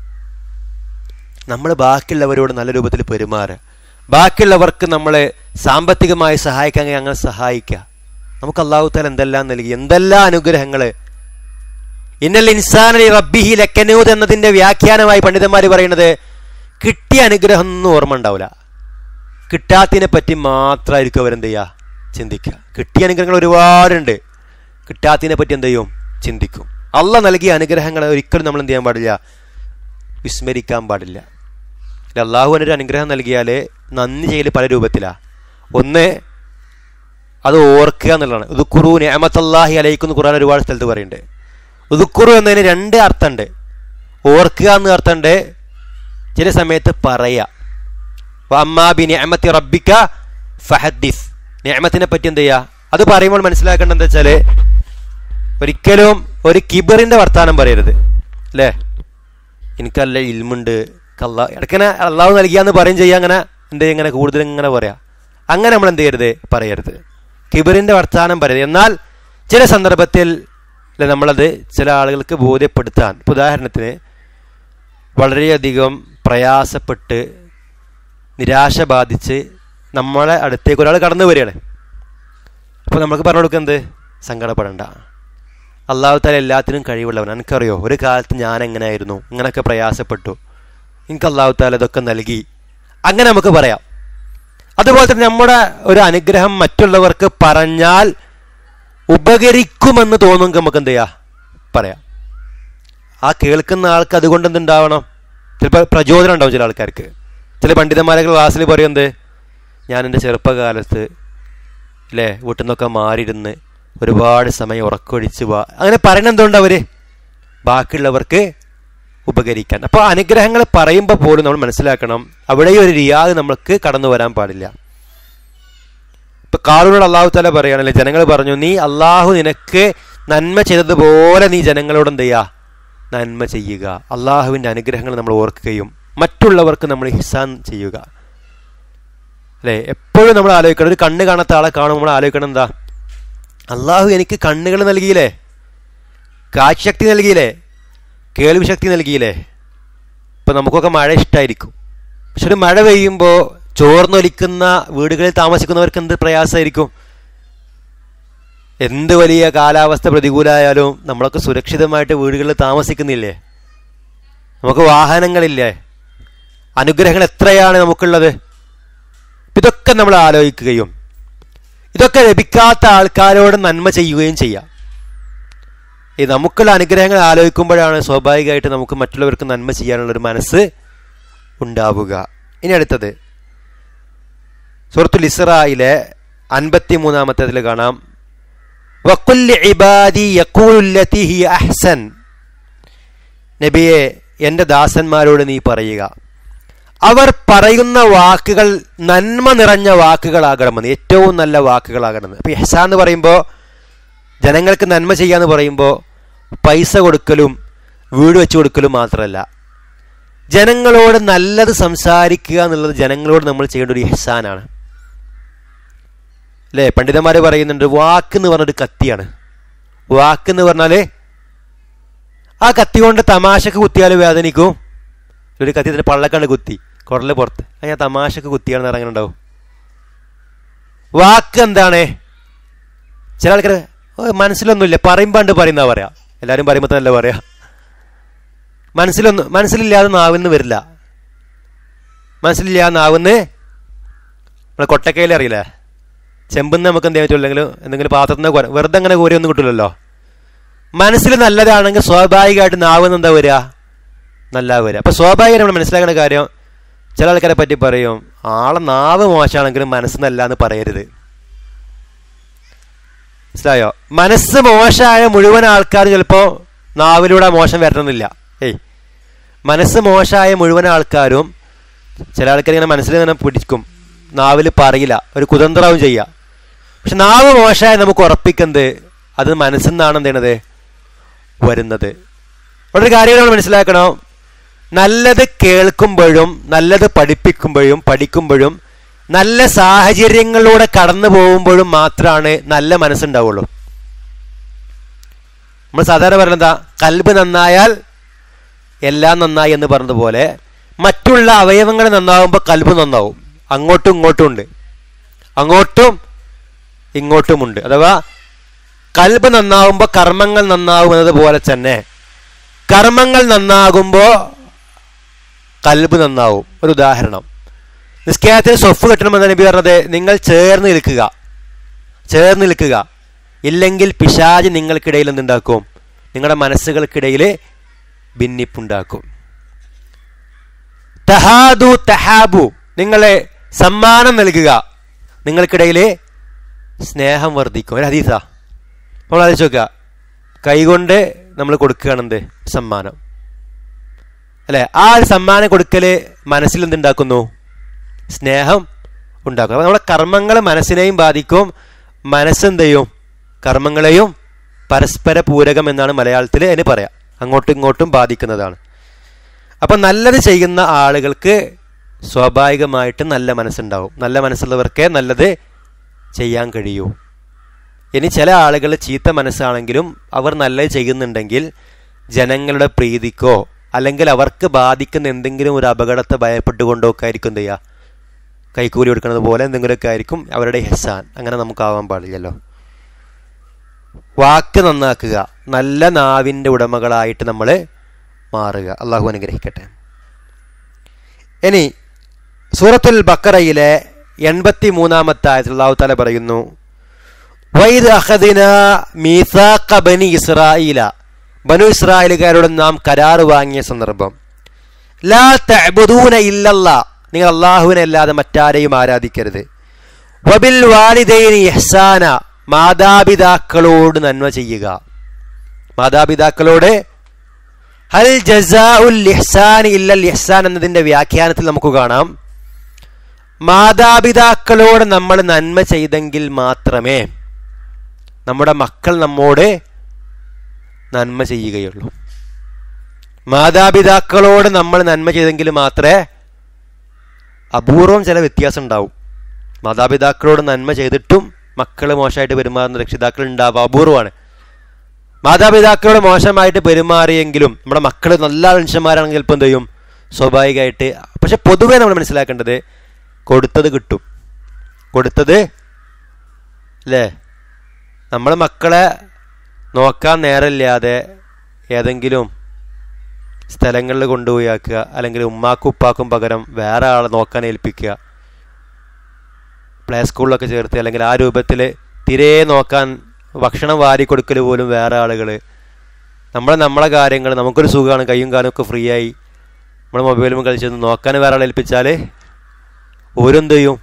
നമ്മൾ ബാക്കിയുള്ളവരോട് നല്ല രൂപത്തിൽ പെരുമാറുക ബാക്കിയുള്ളവർക്ക് നമ്മളെ സാമ്പത്തികമായി സഹായിക്കാൻ അങ്ങനെ സഹായിക്കുക നമുക്ക് അള്ളാഹു താല എന്തെല്ലാം നൽകി എന്തെല്ലാം അനുഗ്രഹങ്ങൾ ഇന്നൽ ഇൻസാനി റബ്ബിഹി ലക്കനൂദ് എന്നതിന്റെ വ്യാഖ്യാനമായി പണ്ഡിതന്മാർ പറയുന്നത് കിട്ടിയ അനുഗ്രഹം ഒന്നും ഓർമ്മ ഉണ്ടാവില്ല കിട്ടാത്തതിനെ പറ്റി മാത്രമായിരിക്കും അവരെന്ത് ചെയ്യുക ചിന്തിക്കുക കിട്ടിയ അനുഗ്രഹങ്ങൾ ഒരുപാടുണ്ട് കിട്ടാത്തതിനെ പറ്റി എന്ത് ചെയ്യും ചിന്തിക്കും അള്ള നൽകിയ അനുഗ്രഹങ്ങൾ ഒരിക്കലും നമ്മൾ എന്ത് ചെയ്യാൻ പാടില്ല വിസ്മരിക്കാൻ പാടില്ല അള്ളാഹുവിനൊരു അനുഗ്രഹം നൽകിയാൽ നന്ദി ചെയ്യൽ പല രൂപത്തിലാണ് ഒന്ന് അത് ഓർക്കുക എന്നുള്ളതാണ് ഉദുക്കുറു നേമത്തല്ലാഹി അലയിക്കുന്ന ഖുറാൻ ഒരുപാട് സ്ഥലത്ത് പറയുന്നുണ്ട് ഉദുക്കുറു എന്നതിന് രണ്ട് അർത്ഥമുണ്ട് ഓർക്കുക എന്ന് അർത്ഥമുണ്ട് ചില സമയത്ത് പറയുക അമ്മാ ബി നേമത്തി റബ്ബിക്ക ഫഹദ്ദിസ് നേമത്തിനെ പറ്റി എന്ത് ചെയ്യുക അത് പറയുമ്പോൾ മനസ്സിലാക്കേണ്ടത് എന്താ വെച്ചാൽ ഒരിക്കലും ഒരു കിബറിന്റെ വർത്താനം പറയരുത് അല്ലേ എനിക്കല്ല ഇൽമുണ്ട് കല്ല ഇടയ്ക്കനെ അള്ളാഹു നൽകിയാന്ന് പറയും ചെയ്യാം അങ്ങനെ എന്ത് ചെയ്യും ഇങ്ങനെ കൂടുതൽ ഇങ്ങനെ പറയാം അങ്ങനെ നമ്മൾ എന്ത് ചെയ്യരുത് പറയരുത് കിബറിന്റെ വർത്താനം പറയരുത് എന്നാൽ ചില സന്ദർഭത്തിൽ അല്ലെ നമ്മളത് ചില ആളുകൾക്ക് ബോധ്യപ്പെടുത്താൻ ഇപ്പൊ ഉദാഹരണത്തിന് വളരെയധികം പ്രയാസപ്പെട്ട് നിരാശ ബാധിച്ച് നമ്മളെ അടുത്തേക്ക് ഒരാൾ കടന്നു വരികയാണ് അപ്പോൾ നമുക്ക് പറഞ്ഞു കൊടുക്കുന്നത് സങ്കടപ്പെടണ്ട അള്ളാഹു താല എല്ലാത്തിനും കഴിവുള്ളവൻ എനിക്കറിയോ ഒരു കാലത്ത് ഞാൻ എങ്ങനെയായിരുന്നു ഇങ്ങനെയൊക്കെ പ്രയാസപ്പെട്ടു എനിക്ക് അള്ളാഹു താല ഇതൊക്കെ നൽകി അങ്ങനെ നമുക്ക് പറയാം അതുപോലെ തന്നെ നമ്മുടെ ഒരു അനുഗ്രഹം മറ്റുള്ളവർക്ക് പറഞ്ഞാൽ ഉപകരിക്കുമെന്ന് തോന്നുമെങ്കിൽ നമുക്ക് എന്ത് ചെയ്യാം പറയാം ആ കേൾക്കുന്ന ആൾക്ക് അതുകൊണ്ട് എന്തുണ്ടാവണം ചിലപ്പോൾ പ്രചോദനം ഉണ്ടാവും ചില ആൾക്കാർക്ക് ചില പണ്ഡിതന്മാരൊക്കെ ക്ലാസ്സിൽ പറയുന്നത് ഞാൻ എൻ്റെ ചെറുപ്പകാലത്ത് അല്ലേ വീട്ടിൽ നിന്നൊക്കെ മാറിയിരുന്ന് ഒരുപാട് സമയം ഉറക്കൊഴിച്ച് വാ അങ്ങനെ പറയണ എന്തുകൊണ്ട് അവര് ബാക്കിയുള്ളവർക്ക് ഉപകരിക്കാൻ അപ്പോൾ അനുഗ്രഹങ്ങൾ പറയുമ്പോൾ പോലും നമ്മൾ മനസ്സിലാക്കണം അവിടെ ഒരു റിയാദ് നമ്മൾക്ക് കടന്നു വരാൻ പാടില്ല ഇപ്പൊ കാറൂനോട് അള്ളാഹു തല പറയുകയാണല്ലേ ജനങ്ങൾ പറഞ്ഞു നീ അള്ളാഹു നിനക്ക് നന്മ ചെയ്തതുപോലെ നീ ജനങ്ങളോട് എന്ത് ചെയ്യുക നന്മ ചെയ്യുക അള്ളാഹുവിൻ്റെ അനുഗ്രഹങ്ങൾ നമ്മൾ ഓർക്കുകയും മറ്റുള്ളവർക്ക് നമ്മൾ ഹിസാൻ ചെയ്യുക അല്ലേ എപ്പോഴും നമ്മൾ ആലോചിക്കണം ഒരു കണ്ണ് കാണാത്ത ആളെ കാണുമ്പോൾ നമ്മൾ ആലോചിക്കണം എന്താ അള്ളാഹു എനിക്ക് കണ്ണുകൾ നൽകിയില്ലേ കാഴ്ചശക്തി നൽകിയില്ലേ കേൾവി ശക്തി നൽകിയില്ലേ ഇപ്പൊ നമുക്കൊക്കെ മഴ ഇഷ്ടമായിരിക്കും പക്ഷെ ഒരു മഴ പെയ്യുമ്പോൾ ചോർന്നൊലിക്കുന്ന വീടുകളിൽ താമസിക്കുന്നവർക്ക് എന്ത് പ്രയാസമായിരിക്കും എന്ത് വലിയ കാലാവസ്ഥ പ്രതികൂലമായാലും നമ്മളൊക്കെ സുരക്ഷിതമായിട്ട് വീടുകളിൽ താമസിക്കുന്നില്ലേ നമുക്ക് വാഹനങ്ങളില്ലേ അനുഗ്രഹങ്ങൾ എത്രയാണ് നമുക്കുള്ളത് ഇതൊക്കെ നമ്മൾ ആലോചിക്കുകയും ഇതൊക്കെ ലഭിക്കാത്ത ആൾക്കാരോട് നന്മ ചെയ്യുകയും ചെയ്യാം ഈ നമുക്കുള്ള അനുഗ്രഹങ്ങൾ ആലോചിക്കുമ്പോഴാണ് സ്വാഭാവികമായിട്ട് നമുക്ക് മറ്റുള്ളവർക്ക് നന്മ ചെയ്യാനുള്ള ഒരു മനസ്സ് ഉണ്ടാവുക ഇനി അടുത്തത് സുഹൃത്തുൽ ഇസ്രായിലെ അൻപത്തി മൂന്നാമത്തേതിൽ കാണാം വക്കുല്ല് ഇബാദി യക്കൂലുല്ലത്തി ഹി അഹ്സൻ നബിയെ എൻ്റെ ദാസന്മാരോട് നീ പറയുക അവർ പറയുന്ന വാക്കുകൾ നന്മ നിറഞ്ഞ വാക്കുകളാകണമെന്ന് ഏറ്റവും നല്ല വാക്കുകളാകണമെന്ന് അപ്പൊ എഹ്സാൻ എന്ന് പറയുമ്പോൾ ജനങ്ങൾക്ക് നന്മ ചെയ്യാന്ന് പറയുമ്പോൾ പൈസ കൊടുക്കലും വീട് വെച്ചു കൊടുക്കലും മാത്രമല്ല ജനങ്ങളോട് നല്ലത് സംസാരിക്കുക എന്നുള്ളത് ജനങ്ങളോട് നമ്മൾ ചെയ്യേണ്ട ഒരു എഹ്സാനാണ് അല്ലേ പണ്ഡിതന്മാർ പറയുന്നുണ്ട് വാക്ക് എന്ന് പറഞ്ഞൊരു കത്തിയാണ് വാക്ക് എന്ന് പറഞ്ഞാല് ആ കത്തി കൊണ്ട് തമാശക്ക് കുത്തിയാൽ വേദനിക്കും ഒരു കത്തി തന്നെ പള്ളക്കണ്ട് കുത്തി കുടല് പുറത്ത് അങ്ങനെ തമാശക്ക് കുത്തിയാണെന്ന് പറഞ്ഞാൽ ഉണ്ടാവും വാക്ക് എന്താണ് ചില ആൾക്കാർ മനസ്സിലൊന്നുമില്ല പറയുമ്പോണ്ട് പറയുന്ന പറയാ എല്ലാവരും പറയുമ്പോൾ തന്നെ പറയാ മനസ്സിലൊന്നും മനസ്സിലില്ലാതെ നാവിന്ന് വരില്ല മനസ്സിലില്ലാതെ നാവിന്ന് നമ്മളെ കൊട്ടക്കയിൽ അറിയില്ലേ ചെമ്പെന്ന് നമുക്ക് എന്ത് ചെയ്യാൻ പറ്റില്ലെങ്കിൽ എന്തെങ്കിലും പാത്രത്തിൽ നിന്ന് വെറുതെ അങ്ങനെ കോരിയൊന്നും കിട്ടില്ലല്ലോ മനസ്സിൽ നല്ലതാണെങ്കിൽ സ്വാഭാവികമായിട്ട് നാവിന്ന് എന്താ വരിക നല്ല വരിക അപ്പൊ സ്വാഭാവികം നമ്മൾ മനസ്സിലാക്കുന്ന കാര്യം ചില ആൾക്കാരെ പറ്റി പറയും ആളെ നാവ് മോശമാണെങ്കിലും മനസ്സ് നല്ല എന്ന് പറയരുത് മനസ്സിലായോ മനസ്സ് മോശമായ മുഴുവൻ ആൾക്കാർ ചിലപ്പോൾ നാവിലൂടെ മോശം വരണമെന്നില്ല ഏയ് മനസ്സ് മോശമായ മുഴുവൻ ആൾക്കാരും ചില ആൾക്കാർ ഇങ്ങനെ മനസ്സിൽ ഇങ്ങനെ പിടിക്കും നാവിൽ പറയില്ല ഒരു കുതന്ത്രവും ചെയ്യുക പക്ഷെ നാവ് മോശമായ നമുക്ക് ഉറപ്പിക്കുന്നത് അത് മനസ്സിൽ നിന്നാണ് എന്ത് ചെയ്യണത് വരുന്നത് ഒരു കാര്യം നമ്മൾ മനസ്സിലാക്കണം നല്ലത് കേൾക്കുമ്പോഴും നല്ലത് പഠിപ്പിക്കുമ്പോഴും പഠിക്കുമ്പോഴും നല്ല സാഹചര്യങ്ങളിലൂടെ കടന്നു പോകുമ്പോഴും മാത്രമാണ് നല്ല മനസ്സുണ്ടാവുള്ളൂ നമ്മൾ സാധാരണ പറയുന്നത് എന്താ കൽബ് നന്നായാൽ എല്ലാം നന്നായി എന്ന് പറഞ്ഞതുപോലെ മറ്റുള്ള അവയവങ്ങൾ നന്നാവുമ്പോൾ കൽബ് നന്നാവും അങ്ങോട്ടും ഇങ്ങോട്ടും ഉണ്ട് അങ്ങോട്ടും ഇങ്ങോട്ടുമുണ്ട് അഥവാ കൽബ് നന്നാവുമ്പോൾ കർമ്മങ്ങൾ നന്നാവും എന്നതുപോലെ തന്നെ കർമ്മങ്ങൾ നന്നാകുമ്പോൾ കൽബ് നന്നാവും ഒരു ഉദാഹരണം നിസ്കാരത്തിന് സ്വഫ് കിട്ടണമെന്ന് നബി പറഞ്ഞത് നിങ്ങൾ ചേർന്ന് നിൽക്കുക ചേർന്ന് നിൽക്കുക ഇല്ലെങ്കിൽ പിശാജ് നിങ്ങൾക്കിടയിൽ എന്തുണ്ടാക്കും നിങ്ങളുടെ മനസ്സുകൾക്കിടയിൽ ഭിന്നിപ്പുണ്ടാക്കും തഹാദു തഹാബു നിങ്ങളെ സമ്മാനം നൽകുക നിങ്ങൾക്കിടയിൽ സ്നേഹം വർദ്ധിക്കും ഒരു ഹദീസ നമ്മൾ ആലോചിച്ച് നോക്കുക കൈകൊണ്ട് നമ്മൾ കൊടുക്കുകയാണെന്ത് സമ്മാനം അല്ലെ ആ ഒരു സമ്മാനം കൊടുക്കല് മനസ്സിൽ എന്തുണ്ടാക്കുന്നു സ്നേഹം ഉണ്ടാക്കും അപ്പോൾ നമ്മുടെ കർമ്മങ്ങൾ മനസ്സിനെയും ബാധിക്കും മനസ്സെന്ത് ചെയ്യും കർമ്മങ്ങളെയും പരസ്പര പൂരകം എന്നാണ് മലയാളത്തിൽ അതിന് പറയാം അങ്ങോട്ടും ഇങ്ങോട്ടും ബാധിക്കുന്നതാണ് അപ്പം നല്ലത് ചെയ്യുന്ന ആളുകൾക്ക് സ്വാഭാവികമായിട്ട് നല്ല മനസ്സുണ്ടാവും നല്ല മനസ്സുള്ളവർക്കേ നല്ലത് ചെയ്യാൻ കഴിയൂ ഇനി ചില ആളുകൾ ചീത്ത മനസ്സാണെങ്കിലും അവർ നല്ലത് ചെയ്യുന്നുണ്ടെങ്കിൽ ജനങ്ങളുടെ പ്രീതിക്കോ അല്ലെങ്കിൽ അവർക്ക് ബാധിക്കുന്ന എന്തെങ്കിലും ഒരു അപകടത്തെ ഭയപ്പെട്ടുകൊണ്ടോ ഒക്കെ ആയിരിക്കും എന്ത് ചെയ്യുക കൈക്കൂലി കൊടുക്കുന്നത് പോലെ എന്തെങ്കിലുമൊക്കെ ആയിരിക്കും അവരുടെ ഹെസാൻ അങ്ങനെ നമുക്കാവാൻ പാടില്ലല്ലോ വാക്ക് നന്നാക്കുക നല്ല നാവിൻ്റെ ഉടമകളായിട്ട് നമ്മൾ മാറുക അള്ളാഹു അനുഗ്രഹിക്കട്ടെ ഇനി സൂറത്തുൽ ബക്കറയിലെ എൺപത്തി മൂന്നാമത്തെ ആയത്തിൽ അള്ളാഹു താല പറയുന്നു വൈദ് അഹദിന മീസാഖ ബനി ഇസ്രായില ബനു ഇസ്രായേലുകാരോട് നാം കരാറ് വാങ്ങിയ സന്ദർഭം ലാ തഅബുദൂന ഇല്ലല്ല നിങ്ങൾ അള്ളാഹുവിനെ അല്ലാതെ മറ്റാരെയും ആരാധിക്കരുത് വബിൽ വാലിദൈനി ഇഹ്സാന മാതാപിതാക്കളോട് നന്മ ചെയ്യുക മാതാപിതാക്കളോട് ഹൽ ജസാഉൽ ഇഹ്സാൻ ഇല്ലൽ ഇഹ്സാൻ എന്നതിന്റെ വ്യാഖ്യാനത്തിൽ നമുക്ക് കാണാം മാതാപിതാക്കളോട് നമ്മൾ നന്മ ചെയ്തെങ്കിൽ മാത്രമേ നമ്മുടെ മക്കൾ നമ്മോട് നന്മ ചെയ്യുകയുള്ളൂ മാതാപിതാക്കളോട് നമ്മൾ നന്മ ചെയ്തെങ്കിൽ മാത്രമേ അപൂർവം ചില വ്യത്യാസം ഉണ്ടാവും മാതാപിതാക്കളോട് നന്മ ചെയ്തിട്ടും മക്കൾ മോശമായിട്ട് പെരുമാറുന്ന രക്ഷിതാക്കൾ ഉണ്ടാവുക അപൂർവമാണ് മാതാപിതാക്കളോട് മോശമായിട്ട് പെരുമാറിയെങ്കിലും നമ്മുടെ മക്കൾ നല്ല മനുഷ്യന്മാരാണെങ്കിൽ ചിലപ്പോൾ എന്ത് ചെയ്യും സ്വാഭാവികമായിട്ട് പക്ഷെ പൊതുവേ നമ്മൾ മനസ്സിലാക്കേണ്ടത് കൊടുത്തത് കിട്ടും കൊടുത്തത് അല്ലേ നമ്മൾ മക്കളെ നോക്കാൻ നേരമില്ലാതെ ഏതെങ്കിലും സ്ഥലങ്ങളിൽ കൊണ്ടുപോയി ആക്കുക അല്ലെങ്കിൽ ഉമ്മാക്കും ഉപ്പാക്കും പകരം വേറെ ആളെ നോക്കാൻ ഏൽപ്പിക്കുക പ്ലേ സ്കൂളിലൊക്കെ ചേർത്ത് അല്ലെങ്കിൽ ആ രൂപത്തിൽ തിരെ നോക്കാൻ ഭക്ഷണം വാരി കൊടുക്കൽ പോലും വേറെ ആളുകൾ നമ്മൾ നമ്മളെ കാര്യങ്ങൾ നമുക്കൊരു സുഖമാണ് കൈയും കാലും ഒക്കെ ഫ്രീ ആയി നമ്മൾ മൊബൈലും കളിച്ചൊന്ന് നോക്കാൻ വേറെ ആളെ ഏൽപ്പിച്ചാൽ ഓരെന്ത് ചെയ്യും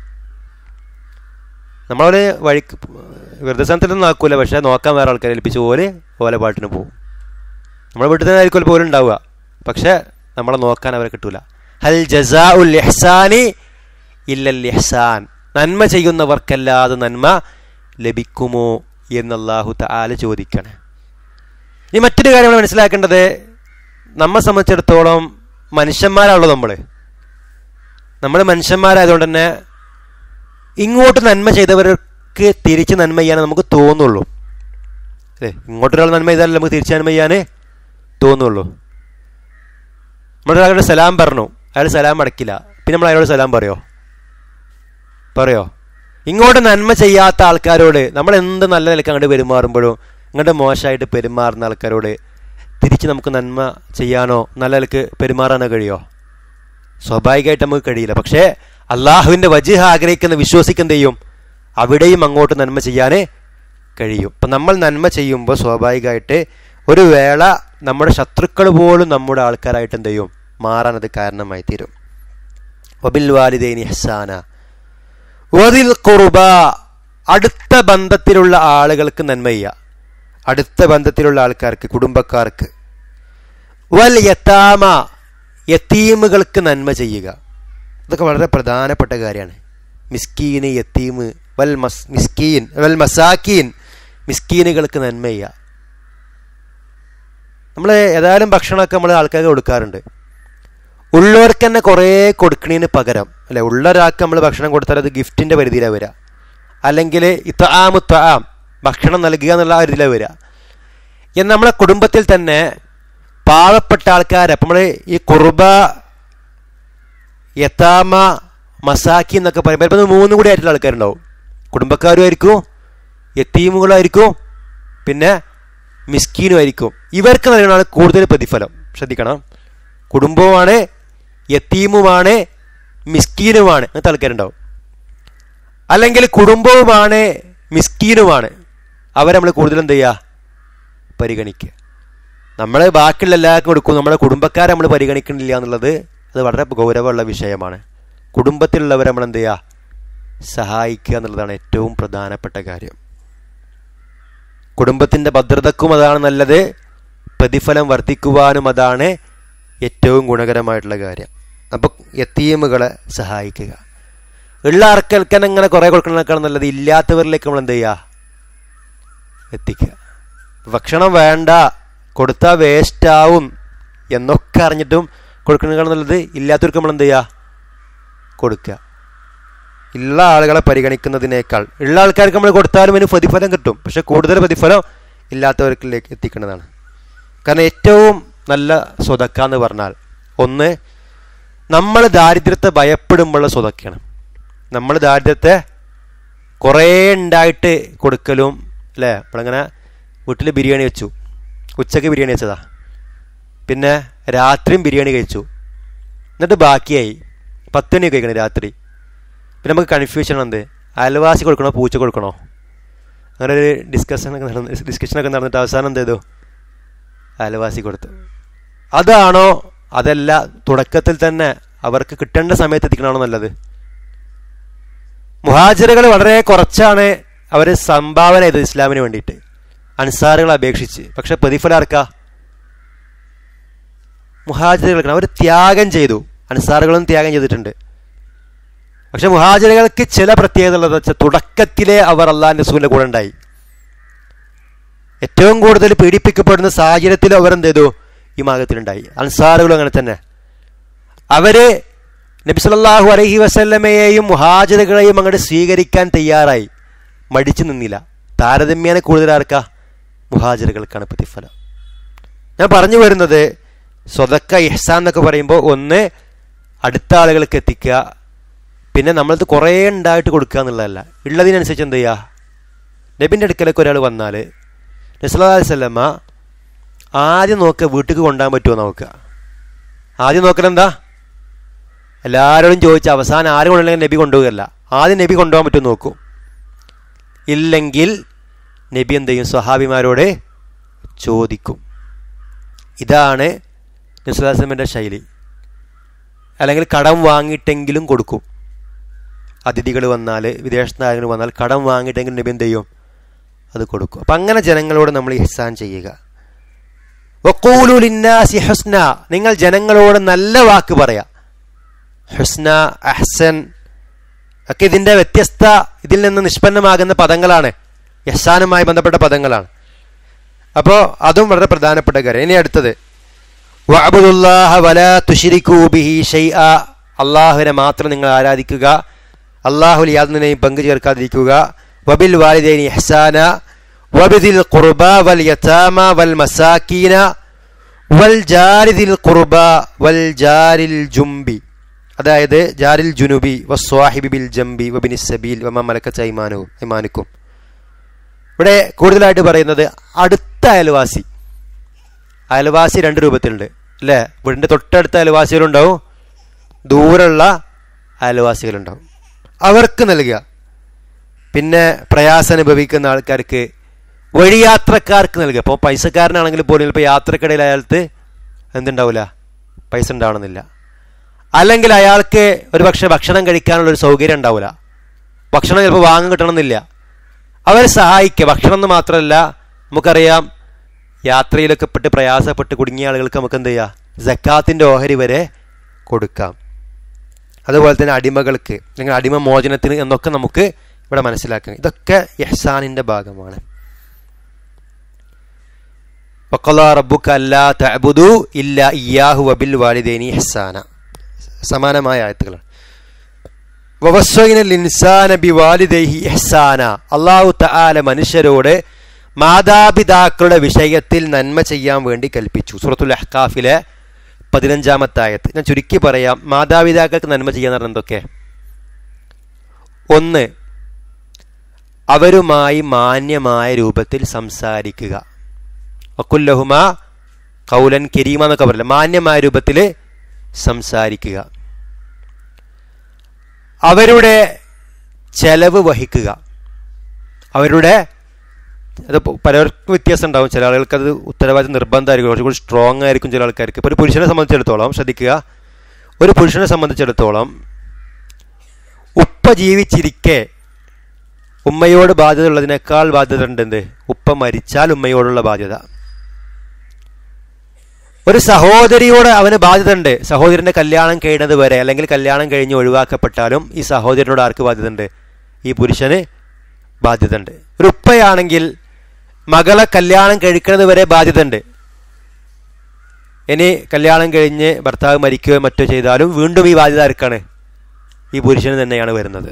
നമ്മളൊരു വഴിക്ക് വൃദ്ധസ്ഥാനത്തിലൊന്നും ആക്കൂല പക്ഷെ നോക്കാൻ വേറെ ആൾക്കാരെ ഏൽപ്പിച്ച് ഓല് ഓല പാട്ടിന് പോകും നമ്മുടെ വീട്ടിൽ തന്നെ ആയിരിക്കും പോലും ഉണ്ടാവുക പക്ഷെ നമ്മളെ നോക്കാൻ അവരെ കിട്ടൂല ഹൽ ജസാ ഉൽ ഇഹ്സാനി ഇല്ലൽ ഇഹ്സാൻ നന്മ ചെയ്യുന്നവർക്കല്ലാതെ നന്മ ലഭിക്കുമോ എന്ന് അള്ളാഹു താല ചോദിക്കണേ ഇനി മറ്റൊരു കാര്യം നമ്മൾ മനസ്സിലാക്കേണ്ടത് നമ്മെ സംബന്ധിച്ചിടത്തോളം മനുഷ്യന്മാരാണല്ലോ നമ്മൾ നമ്മൾ മനുഷ്യന്മാരായതുകൊണ്ട് തന്നെ ഇങ്ങോട്ട് നന്മ ചെയ്തവർക്ക് തിരിച്ച് നന്മ ചെയ്യാൻ നമുക്ക് തോന്നുള്ളൂ അല്ലേ ഇങ്ങോട്ടൊരാൾ നന്മ ചെയ്താൽ നമുക്ക് തിരിച്ച് നന്മ ചെയ്യാനേ തോന്നുള്ളൂ നമ്മളൊരാളുടെ സലാം പറഞ്ഞു അയാൾ സലാം അടക്കില്ല പിന്നെ നമ്മൾ അയാളോട് സലാം പറയോ പറയോ ഇങ്ങോട്ട് നന്മ ചെയ്യാത്ത ആൾക്കാരോട് നമ്മൾ എന്ത് നല്ല നിലക്ക് അങ്ങോട്ട് പെരുമാറുമ്പോഴും ഇങ്ങോട്ട് മോശമായിട്ട് പെരുമാറുന്ന ആൾക്കാരോട് തിരിച്ച് നമുക്ക് നന്മ ചെയ്യാനോ നല്ല നിലക്ക് പെരുമാറാനോ കഴിയോ സ്വാഭാവികമായിട്ട് നമുക്ക് കഴിയില്ല പക്ഷേ അള്ളാഹുവിൻ്റെ വജിഹ ആഗ്രഹിക്കുന്ന വിശ്വസിക്കുന്ന ചെയ്യും അവിടെയും അങ്ങോട്ട് നന്മ ചെയ്യാനേ കഴിയും അപ്പം നമ്മൾ നന്മ ചെയ്യുമ്പോൾ സ്വാഭാവികമായിട്ട് ഒരു വേള നമ്മുടെ ശത്രുക്കൾ പോലും നമ്മുടെ ആൾക്കാരായിട്ട് എന്ത് ചെയ്യും മാറാൻ അത് കാരണമായി തീരും വബിൽ വാലിദൈനി ഹസാന വദിൽ കുറുബ അടുത്ത ബന്ധത്തിലുള്ള ആളുകൾക്ക് നന്മ ചെയ്യുക അടുത്ത ബന്ധത്തിലുള്ള ആൾക്കാർക്ക് കുടുംബക്കാർക്ക് വൽ യത്താമ യത്തീമുകൾക്ക് നന്മ ചെയ്യുക ഇതൊക്കെ വളരെ പ്രധാനപ്പെട്ട കാര്യമാണ് മിസ്കീന് യത്തീമ് വൽ മസ് മിസ്കീൻ വൽ മസാക്കീൻ മിസ്കീനുകൾക്ക് നന്മ ചെയ്യുക നമ്മൾ ഏതായാലും ഭക്ഷണമൊക്കെ നമ്മൾ ആൾക്കാർക്ക് കൊടുക്കാറുണ്ട് ഉള്ളവർക്ക് തന്നെ കുറേ കൊടുക്കണതിന് പകരം അല്ലെ ഉള്ള ഒരാൾക്ക് നമ്മൾ ഭക്ഷണം കൊടുത്താൽ അത് ഗിഫ്റ്റിൻ്റെ പരിധിയിലാണ് വരിക അല്ലെങ്കിൽ ഇത്താമു താം ഭക്ഷണം നൽകുക എന്നുള്ള ആ ഇതിലാണ് വരിക എന്ന് നമ്മളെ കുടുംബത്തിൽ തന്നെ പാവപ്പെട്ട ആൾക്കാർ അപ്പം നമ്മൾ ഈ കുർബ യത്താമ മസാക്കി എന്നൊക്കെ പറയുമ്പോൾ ചിലപ്പോൾ മൂന്നും കൂടി ആയിട്ടുള്ള ആൾക്കാരുണ്ടാവും കുടുംബക്കാരും ആയിരിക്കും യത്തീമുകളായിരിക്കും പിന്നെ മിസ്കീനും ആയിരിക്കും ഇവർക്ക് നൽകണമാണ് കൂടുതൽ പ്രതിഫലം ശ്രദ്ധിക്കണം കുടുംബവുമാണ് യത്തീമുമാണ് മിസ്കീനുമാണ് അങ്ങനത്തെ ആൾക്കാരുണ്ടാവും അല്ലെങ്കിൽ കുടുംബവുമാണ് മിസ്കീനുമാണ് അവരെ നമ്മൾ കൂടുതൽ എന്ത് ചെയ്യുക പരിഗണിക്കുക നമ്മൾ ബാക്കിയുള്ള എല്ലാവർക്കും കൊടുക്കും നമ്മുടെ കുടുംബക്കാരെ നമ്മൾ പരിഗണിക്കണില്ല എന്നുള്ളത് അത് വളരെ ഗൗരവമുള്ള വിഷയമാണ് കുടുംബത്തിലുള്ളവരെ നമ്മൾ എന്ത് ചെയ്യുക സഹായിക്കുക എന്നുള്ളതാണ് ഏറ്റവും പ്രധാനപ്പെട്ട കാര്യം കുടുംബത്തിൻ്റെ ഭദ്രതക്കും അതാണ് നല്ലത് പ്രതിഫലം വർദ്ധിക്കുവാനും അതാണ് ഏറ്റവും ഗുണകരമായിട്ടുള്ള കാര്യം അപ്പോൾ യത്തീമുകളെ സഹായിക്കുക ഉള്ള ആർക്കൽക്കൻ ഇങ്ങനെ കുറേ കൊടുക്കണേക്കാൾ നല്ലത് ഇല്ലാത്തവരിലേക്ക് നമ്മൾ എന്ത് ചെയ്യുക എത്തിക്കുക ഭക്ഷണം വേണ്ട കൊടുത്താൽ വേസ്റ്റ് ആവും എന്നൊക്കെ അറിഞ്ഞിട്ടും കൊടുക്കുന്നതിനേക്കാൾ നല്ലത് ഇല്ലാത്തവർക്ക് നമ്മൾ എന്ത് ചെയ്യുക കൊടുക്കുക ഉള്ള ആളുകളെ പരിഗണിക്കുന്നതിനേക്കാൾ ഉള്ള ആൾക്കാർക്ക് നമ്മൾ കൊടുത്താലും അതിന് പ്രതിഫലം കിട്ടും പക്ഷെ കൂടുതൽ പ്രതിഫലം ഇല്ലാത്തവർക്കിലേക്ക് എത്തിക്കുന്നതാണ് കാരണം ഏറ്റവും നല്ല സ്വതക്ക എന്ന് പറഞ്ഞാൽ ഒന്ന് നമ്മൾ ദാരിദ്ര്യത്തെ ഭയപ്പെടുമ്പോഴുള്ള സ്വതക്കാണ് നമ്മൾ ദാരിദ്ര്യത്തെ കുറേ ഉണ്ടായിട്ട് കൊടുക്കലും അല്ലേ നമ്മളിങ്ങനെ വീട്ടിൽ ബിരിയാണി വെച്ചു ഉച്ചയ്ക്ക് ബിരിയാണി വെച്ചതാ പിന്നെ രാത്രിയും ബിരിയാണി കഴിച്ചു എന്നിട്ട് ബാക്കിയായി പത്ത് മണി കഴിക്കണം രാത്രി പിന്നെ നമുക്ക് കൺഫ്യൂഷൻ എന്ത് അയൽവാസി കൊടുക്കണോ പൂച്ച കൊടുക്കണോ അങ്ങനെ ഒരു ഡിസ്കഷനൊക്കെ നടന്ന് ഡിസ്കഷനൊക്കെ നടന്നിട്ട് അവസാനം എന്ത് ചെയ്തു അയൽവാസി കൊടുത്തു അതാണോ അതല്ല തുടക്കത്തിൽ തന്നെ അവർക്ക് കിട്ടേണ്ട സമയത്ത് എത്തിക്കണമാണോ നല്ലത് മുഹാജിറുകൾ വളരെ കുറച്ചാണ് അവർ സംഭാവന ചെയ്തത് ഇസ്ലാമിന് വേണ്ടിയിട്ട് അൻസാറുകളെ അപേക്ഷിച്ച് പക്ഷെ പ്രതിഫലം ആർക്കാ മുഹാജിറുകൾക്ക് അവർ ത്യാഗം ചെയ്തു അൻസാറുകളും ത്യാഗം ചെയ്തിട്ടുണ്ട് പക്ഷെ മുഹാജിറുകൾക്ക് ചില പ്രത്യേകത ഉള്ളത് വെച്ചാൽ തുടക്കത്തിലെ അവർ അള്ളാഹിന്റെ റസൂലിന്റെ കൂടെ ഉണ്ടായി ഏറ്റവും കൂടുതൽ പീഡിപ്പിക്കപ്പെടുന്ന സാഹചര്യത്തിൽ അവർ എന്ത് ചെയ്തു ഈ മാർഗത്തിലുണ്ടായി അൻസാറുകളും അങ്ങനെ തന്നെ അവര് നബി സല്ലല്ലാഹു അലൈഹി വസല്ലമയെയും മുഹാജിറുകളെയും അങ്ങോട്ട് സ്വീകരിക്കാൻ തയ്യാറായി മടിച്ചു നിന്നില്ല താരതമ്യേന കൂടുതൽ ആർക്കാ മുഹാജിറുകൾക്കാണ് പ്രതിഫലം ഞാൻ പറഞ്ഞു വരുന്നത് സ്വതക്ക ഇഹ്സാൻ എന്നൊക്കെ പറയുമ്പോൾ ഒന്ന് അടുത്ത ആളുകൾക്ക് എത്തിക്കുക പിന്നെ നമ്മളത് കുറേ ഉണ്ടായിട്ട് കൊടുക്കുക എന്നുള്ളതല്ല ഉള്ളതിനനുസരിച്ച് എന്ത് ചെയ്യുക നബിൻ്റെ അടുക്കലൊക്കെ ഒരാൾ വന്നാൽ നസ്ലാ വല്ലമ്മ ആദ്യം നോക്കുക വീട്ടിൽ കൊണ്ടുപോകാൻ പറ്റുമോ നോക്കുക ആദ്യം നോക്കലെന്താ എല്ലാവരോടും ചോദിച്ച് അവസാനം ആരും കൊണ്ടുണ്ടെങ്കിൽ നബി കൊണ്ടുപോകല്ല ആദ്യം നബി കൊണ്ടുപോകാൻ പറ്റുമോ നോക്കൂ ഇല്ലെങ്കിൽ നബി എന്ത് ചെയ്യും സ്വഹാബിമാരോട് ചോദിക്കും ഇതാണ് നിസ്ലാസമിൻ്റെ ശൈലി അല്ലെങ്കിൽ കടം വാങ്ങിയിട്ടെങ്കിലും കൊടുക്കും അതിഥികൾ വന്നാൽ വിദേശത്ത് ആരെങ്കിലും വന്നാൽ കടം വാങ്ങിയിട്ടെങ്കിലും നബി എന്ത് ചെയ്യും അത് കൊടുക്കും അപ്പം അങ്ങനെ ജനങ്ങളോട് നമ്മൾ ഇഹ്സാൻ ചെയ്യുക വക്കൂലു ലിന്നാസി ഹുസ്ന നിങ്ങൾ ജനങ്ങളോട് നല്ല വാക്ക് പറയാം ഹുസ്ന അഹ്സൻ ഒക്കെ ഇതിൻ്റെ വ്യത്യസ്ത ഇതിൽ നിന്ന് നിഷ്പന്നമാകുന്ന പദങ്ങളാണ് യഹ്സാനുമായി ബന്ധപ്പെട്ട പദങ്ങളാണ് അപ്പോൾ അതും വളരെ പ്രധാനപ്പെട്ട കാര്യം ഇനി അടുത്തത് വഅബ്ദുല്ലാഹ വലാ തുശ്രികൂ ബിഹി ഷൈഅ അള്ളാഹുവിനെ മാത്രം നിങ്ങൾ ആരാധിക്കുക അള്ളാഹുൽ യാതൊന്നിനെയും പങ്കു ചേർക്കാതിരിക്കുക വബിൽ വാലിദൈനി ഇഹ്സാന വബിദിൽ ഖുർബ വൽ യതാമ വൽ മസാക്കീന വൽ ജാരിദിൽ ഖുർബ വൽ ജാരിൽ ജുംബി അതായത് ജാരിൽ ജുനുബി വസ്വാഹിബി ബിൽ ജംബി വബിനി സബീൽ വമ മലക്കച്ച ഐമാനവും ഐമാനിക്കും ഇവിടെ കൂടുതലായിട്ട് പറയുന്നത് അടുത്ത അയൽവാസി അയൽവാസി രണ്ട് രൂപത്തിലുണ്ട് അല്ലേ വീടിൻ്റെ തൊട്ടടുത്ത അയൽവാസികളുണ്ടാവും ദൂരമുള്ള അയൽവാസികളുണ്ടാവും അവർക്ക് നൽകുക പിന്നെ പ്രയാസം അനുഭവിക്കുന്ന ആൾക്കാർക്ക് വഴിയാത്രക്കാർക്ക് നൽകുക ഇപ്പോൾ പൈസക്കാരനാണെങ്കിൽ പോലും ഇപ്പോൾ യാത്രക്കിടയിൽ അയാൾക്ക് എന്തുണ്ടാവില്ല പൈസ ഉണ്ടാവണമെന്നില്ല അല്ലെങ്കിൽ അയാൾക്ക് ഒരു പക്ഷേ ഭക്ഷണം കഴിക്കാനുള്ള ഒരു സൗകര്യം ഉണ്ടാവില്ല ഭക്ഷണം ചിലപ്പോൾ വാങ്ങാൻ കിട്ടണമെന്നില്ല അവരെ സഹായിക്കുക ഭക്ഷണം എന്ന് മാത്രമല്ല നമുക്കറിയാം യാത്രയിലൊക്കെ പെട്ട് പ്രയാസപ്പെട്ട് കുടുങ്ങിയ ആളുകൾക്ക് നമുക്ക് എന്ത് ചെയ്യാം ജക്കാത്തിൻ്റെ ഓഹരി വരെ കൊടുക്കാം അതുപോലെ തന്നെ അടിമകൾക്ക് അല്ലെങ്കിൽ അടിമ മോചനത്തിന് എന്നൊക്കെ നമുക്ക് ഇവിടെ മനസ്സിലാക്കാം ഇതൊക്കെ യഹ്സാനിൻ്റെ ഭാഗമാണ് വക്കല്ലാ റബ്ബുക അല്ലാ തഅബുദു ഇല്ല ഇയ്യാഹു വബിൽ വാലിദൈനി ഹസാന സമാനമായ ആയത്തുകളാണ് വവസ്വൈനൽ ഇൻസാന ബിവാലിദൈഹി ഇഹ്സാന അള്ളാഹു തആല മനുഷ്യരോട് മാതാപിതാക്കളുടെ വിഷയത്തിൽ നന്മ ചെയ്യാൻ വേണ്ടി കൽപ്പിച്ചു സൂറത്തുൽ അഹ്കാഫിലെ പതിനഞ്ചാമത്തെ ആയത്ത് ഞാൻ ചുരുക്കി പറയാം മാതാപിതാക്കൾക്ക് നന്മ ചെയ്യാന്ന് പറഞ്ഞാൽ എന്തൊക്കെ ഒന്ന് അവരുമായി മാന്യമായ രൂപത്തിൽ സംസാരിക്കുക വക്കുല്ലഹുമ കൗലൻ കരീമ എന്നൊക്കെ പറയില്ല മാന്യമായ രൂപത്തിൽ സംസാരിക്കുക അവരുടെ ചെലവ് വഹിക്കുക അവരുടെ അത് പ- പലർക്കും വ്യത്യാസം ഉണ്ടാവും ചില ആളുകൾക്ക് അത് ഉത്തരവാദിത്വം നിർബന്ധമായിരിക്കും കുറച്ചുകൂടി സ്ട്രോങ് ആയിരിക്കും ചില ആൾക്കാർക്ക് ഇപ്പോൾ ഒരു പുരുഷനെ സംബന്ധിച്ചിടത്തോളം ശ്രദ്ധിക്കുക ഒരു പുരുഷനെ സംബന്ധിച്ചിടത്തോളം ഉപ്പ ജീവിച്ചിരിക്കെ ഉമ്മയോട് ബാധ്യത ഉള്ളതിനേക്കാൾ ബാധ്യത ഉണ്ട് എന്ത് ഉപ്പ മരിച്ചാൽ ഉമ്മയോടുള്ള ബാധ്യത ഒരു സഹോദരിയോട് അവന് ബാധ്യത ഉണ്ട് സഹോദരന്റെ കല്യാണം കഴിയുന്നത് വരെ അല്ലെങ്കിൽ കല്യാണം കഴിഞ്ഞ് ഒഴിവാക്കപ്പെട്ടാലും ഈ സഹോദരനോട് ആർക്ക് ബാധ്യത ഉണ്ട് ഈ പുരുഷന് ബാധ്യത ഉണ്ട് ഒരു ഉപ്പയാണെങ്കിൽ മകളെ കല്യാണം കഴിക്കുന്നത് വരെ ബാധ്യത ഉണ്ട് ഇനി കല്യാണം കഴിഞ്ഞ് ഭർത്താവ് മരിക്കുകയോ മറ്റോ ചെയ്താലും വീണ്ടും ഈ ബാധ്യത ആർക്കാണ് ഈ പുരുഷന് തന്നെയാണ് വരുന്നത്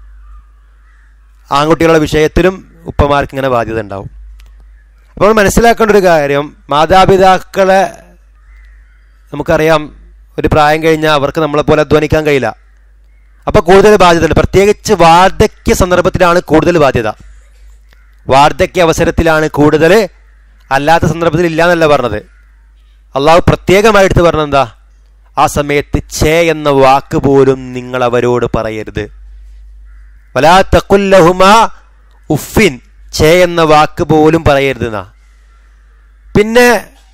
ആൺകുട്ടികളുടെ വിഷയത്തിലും ഉപ്പമാർക്ക് ഇങ്ങനെ ബാധ്യത ഉണ്ടാവും അപ്പോൾ മനസ്സിലാക്കേണ്ട ഒരു കാര്യം മാതാപിതാക്കളെ നമുക്കറിയാം ഒരു പ്രായം കഴിഞ്ഞാൽ അവർക്ക് നമ്മളെപ്പോലെ അധ്വാനിക്കാൻ കഴിയില്ല അപ്പോൾ കൂടുതൽ ബാധ്യതയുണ്ട് പ്രത്യേകിച്ച് വാർദ്ധക്യ സന്ദർഭത്തിലാണ് കൂടുതൽ ബാധ്യത വാർദ്ധക്യ അവസരത്തിലാണ് കൂടുതൽ അല്ലാത്ത സന്ദർഭത്തിൽ ഇല്ല എന്നല്ല പറഞ്ഞത് അള്ളാഹു പ്രത്യേകമായി എടുത്ത് പറഞ്ഞത് എന്താ ആ സമയത്ത് ഛേ എന്ന വാക്ക് പോലും നിങ്ങൾ അവരോട് പറയരുത് വലാ തക്കുല്ലഹുമ ഉഫിൻ ഛേ എന്ന വാക്ക് പോലും പറയരുത് എന്നാ പിന്നെ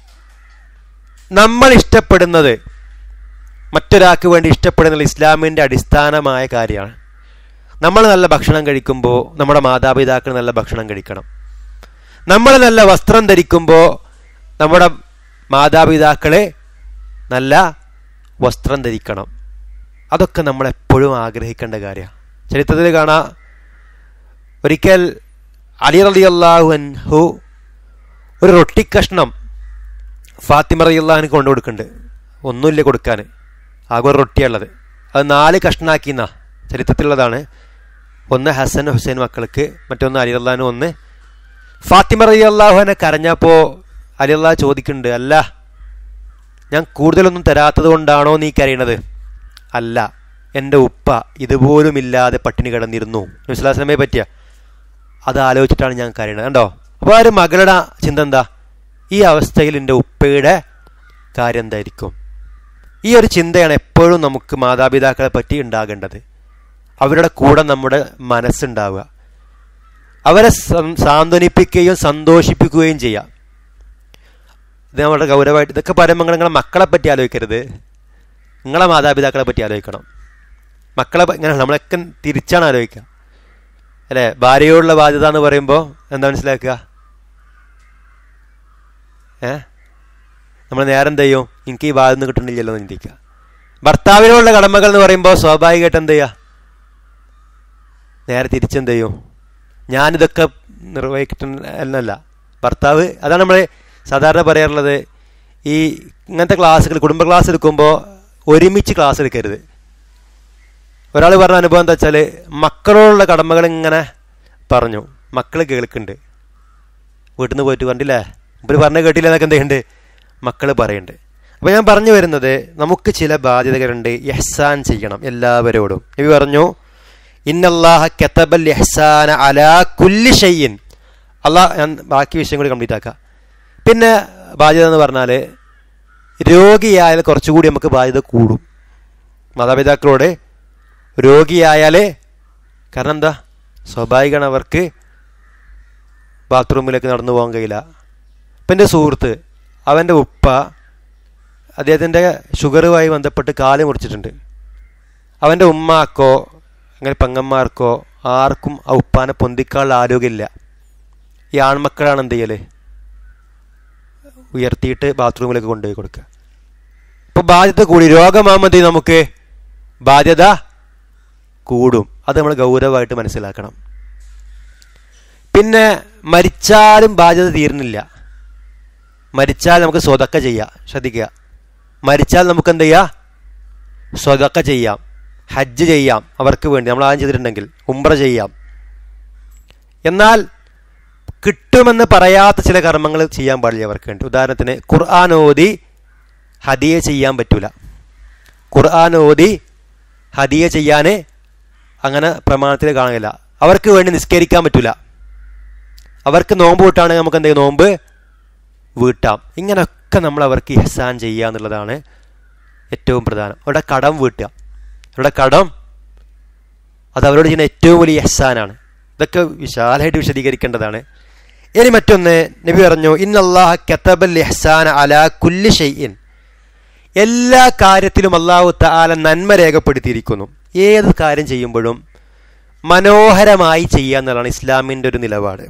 നമ്മൾ ഇഷ്ടപ്പെടുന്നത് മറ്റൊരാൾക്ക് വേണ്ടി ഇഷ്ടപ്പെടുന്നത് ഇസ്ലാമിൻ്റെ അടിസ്ഥാനമായ കാര്യമാണ് നമ്മൾ നല്ല ഭക്ഷണം കഴിക്കുമ്പോൾ നമ്മുടെ മാതാപിതാക്കൾ നല്ല ഭക്ഷണം കഴിക്കണം നമ്മൾ നല്ല വസ്ത്രം ധരിക്കുമ്പോൾ നമ്മുടെ മാതാപിതാക്കളെ നല്ല വസ്ത്രം ധരിക്കണം അതൊക്കെ നമ്മൾ എപ്പോഴും ആഗ്രഹിക്കേണ്ട കാര്യമാണ് ചരിത്രത്തിൽ കാണാം ഒരിക്കൽ അലി റലി അള്ളാഹു അൻഹു ഒരു റൊട്ടിക്കഷ്ണം ഫാത്തിമ റലി അള്ളാഹിന് കൊണ്ടു കൊടുക്കുന്നുണ്ട് ഒന്നുമില്ല കൊടുക്കാൻ ആകെ ഒരു റൊട്ടിയുള്ളത് അത് നാല് കഷ്ണാക്കിന്ന ചരിത്രത്തിലുള്ളതാണ് ഒന്ന് ഹസൻ ഹുസൈൻ മക്കൾക്ക് മറ്റൊന്ന് അലി അള്ളഹാനും ഒന്ന് ഫാത്തിമ റലി അള്ളാഹുവിനെ കരഞ്ഞപ്പോൾ അലി അള്ളാഹ് ചോദിക്കുന്നുണ്ട് അല്ല ഞാൻ കൂടുതലൊന്നും തരാത്തത് കൊണ്ടാണോ നീ കരയണത് അല്ല എൻ്റെ ഉപ്പ ഇതുപോലുമില്ലാതെ പട്ടിണി കിടന്നിരുന്നു നബിസ്ലാസ്ലമയെ പറ്റിയ അത് ആലോചിച്ചിട്ടാണ് ഞാൻ കരയണത് കണ്ടോ അപ്പോൾ ആ ഒരു മകളുടെ ചിന്ത എന്താ ഈ അവസ്ഥയിൽ എൻ്റെ ഉപ്പയുടെ കാര്യം എന്തായിരിക്കും ഈ ഒരു ചിന്തയാണ് എപ്പോഴും നമുക്ക് മാതാപിതാക്കളെ പറ്റി ഉണ്ടാകേണ്ടത് അവരുടെ കൂടെ നമ്മുടെ മനസ്സുണ്ടാവുക അവരെ സം- സാന്ത്വനിപ്പിക്കുകയും സന്തോഷിപ്പിക്കുകയും ചെയ്യാം ഇത് നമ്മുടെ ഗൗരവമായിട്ട് ഇതൊക്കെ പറയുമ്പോൾ നിങ്ങൾ നിങ്ങളെ മക്കളെ പറ്റി ആലോചിക്കരുത് നിങ്ങളെ മാതാപിതാക്കളെ പറ്റി ആലോചിക്കണം മക്കളെ പ- ഇങ്ങനെ നമ്മളൊക്കെ തിരിച്ചാണ് ആലോചിക്കുക അല്ലേ ഭാര്യയോടുള്ള ബാധ്യത എന്ന് പറയുമ്പോൾ എന്താ മനസ്സിലാക്കുക ഏ നമ്മൾ നേരം എന്ത് ചെയ്യും എനിക്ക് ഈ ബാധ്യത കിട്ടണില്ലല്ലോ എന്ന് ചിന്തിക്കുക ഭർത്താവിനോടുള്ള കടമകൾ എന്ന് പറയുമ്പോൾ സ്വാഭാവികമായിട്ട് എന്ത് ചെയ്യുക നേരെ തിരിച്ചെന്ത് ചെയ്യും ഞാനിതൊക്കെ നിർവഹിക്കുന്ന എന്നല്ല ഭർത്താവ് അതാണ് നമ്മൾ സാധാരണ പറയാറുള്ളത് ഈ ഇങ്ങനത്തെ ക്ലാസ്സുകൾ കുടുംബ ക്ലാസ് എടുക്കുമ്പോൾ ഒരുമിച്ച് ക്ലാസ് എടുക്കരുത് ഒരാൾ പറഞ്ഞ അനുഭവം എന്താ വെച്ചാൽ മക്കളോടുള്ള കടമകൾ ഇങ്ങനെ പറഞ്ഞു മക്കൾ കേൾക്കുന്നുണ്ട് വീട്ടിൽ നിന്ന് പോയിട്ട് കണ്ടില്ലേ ഇവർ പറഞ്ഞ കേട്ടില്ല എന്നൊക്കെ എന്തുണ്ട് മക്കൾ പറയുന്നുണ്ട് അപ്പോൾ ഞാൻ പറഞ്ഞു വരുന്നത് നമുക്ക് ചില ബാധ്യതകളുണ്ട് യഹ്സാൻ ചെയ്യണം എല്ലാവരോടും ഇവ പറഞ്ഞു ഇന്നല്ലാഹ കെത്തബൽ യഹ്സാന അലാ കുല്ലി ഷയ്യിൻ അള്ളാഹ് ഞാൻ ബാക്കി വിഷയം കൂടി കംപ്ലീറ്റ് ആക്കാം പിന്നെ ബാധ്യത എന്ന് പറഞ്ഞാൽ രോഗിയായാൽ കുറച്ചുകൂടി നമുക്ക് ബാധ്യത കൂടും മാതാപിതാക്കളോട് രോഗിയായാൽ കാരണം എന്താ സ്വാഭാവികമാണ് അവർക്ക് ബാത്റൂമിലേക്ക് നടന്നു പോകാൻ കഴിയില്ല ഇപ്പം എൻ്റെ സുഹൃത്ത് അവൻ്റെ ഉപ്പ അദ്ദേഹത്തിൻ്റെ ഷുഗറുമായി ബന്ധപ്പെട്ട് കാല് മുറിച്ചിട്ടുണ്ട് അവൻ്റെ ഉമ്മാക്കോ അങ്ങനെ പെങ്ങന്മാർക്കോ ആർക്കും ആ ഉപ്പാനെ പൊന്തിക്കാനുള്ള ആരോഗ്യമില്ല ഈ ആൺമക്കളാണ് എന്ത് ചെയ്യല് ഉയർത്തിയിട്ട് ബാത്റൂമിലേക്ക് കൊണ്ടുപോയി കൊടുക്കുക ഇപ്പോൾ ബാധ്യത കൂടി രോഗമാകുമ്പോൾ നമുക്ക് ബാധ്യത കൂടും അത് നമ്മൾ ഗൗരവമായിട്ട് മനസ്സിലാക്കണം പിന്നെ മരിച്ചാലും ബാധ്യത തീരുന്നില്ല മരിച്ചാൽ നമുക്ക് സ്വതക്ക ചെയ്യാം ശ്രദ്ധിക്കുക മരിച്ചാൽ നമുക്ക് എന്ത് ചെയ്യാം സ്വതക്ക ചെയ്യാം ഹജ്ജ് ചെയ്യാം അവർക്ക് വേണ്ടി നമ്മൾ ആദ്യം ചെയ്തിട്ടുണ്ടെങ്കിൽ ഉംറ ചെയ്യാം എന്നാൽ കിട്ടുമെന്ന് പറയാത്ത ചില കർമ്മങ്ങൾ ചെയ്യാൻ പാടില്ല അവർക്ക് വേണ്ടി ഉദാഹരണത്തിന് ഖുർആൻ ഓതി ഹദിയ ചെയ്യാൻ പറ്റൂല ഖുർആൻ ഓതി ഹദിയ ചെയ്യാൻ അങ്ങനെ പ്രമാണത്തിൽ കാണില്ല അവർക്ക് വേണ്ടി നിസ്കരിക്കാൻ പറ്റൂല അവർക്ക് നോമ്പ് വിട്ടാണെങ്കിൽ നമുക്ക് എന്തെങ്കിലും നോമ്പ് വീട്ടാം ഇങ്ങനെയൊക്കെ നമ്മൾ അവർക്ക് ഇഹ്സാൻ ചെയ്യുക എന്നുള്ളതാണ് ഏറ്റവും പ്രധാനം അവരുടെ കടം വീട്ടുക അവരുടെ കടം അത് അവരോട് ചെയ്യുന്ന ഏറ്റവും വലിയ ഇഹ്സാനാണ് ഇതൊക്കെ വിശാലമായിട്ട് വിശദീകരിക്കേണ്ടതാണ് ഇനി മറ്റൊന്ന് നബി പറഞ്ഞു ഇന്നല്ലാഹ കത്തബൽ ഇഹ്സാൻ അല കുല്ലി ഷെയ്യിൻ എല്ലാ കാര്യത്തിലും അള്ളാഹു താല നന്മ രേഖപ്പെടുത്തിയിരിക്കുന്നു ഏത് കാര്യം ചെയ്യുമ്പോഴും മനോഹരമായി ചെയ്യുക എന്നുള്ളതാണ് ഇസ്ലാമിൻ്റെ ഒരു നിലപാട്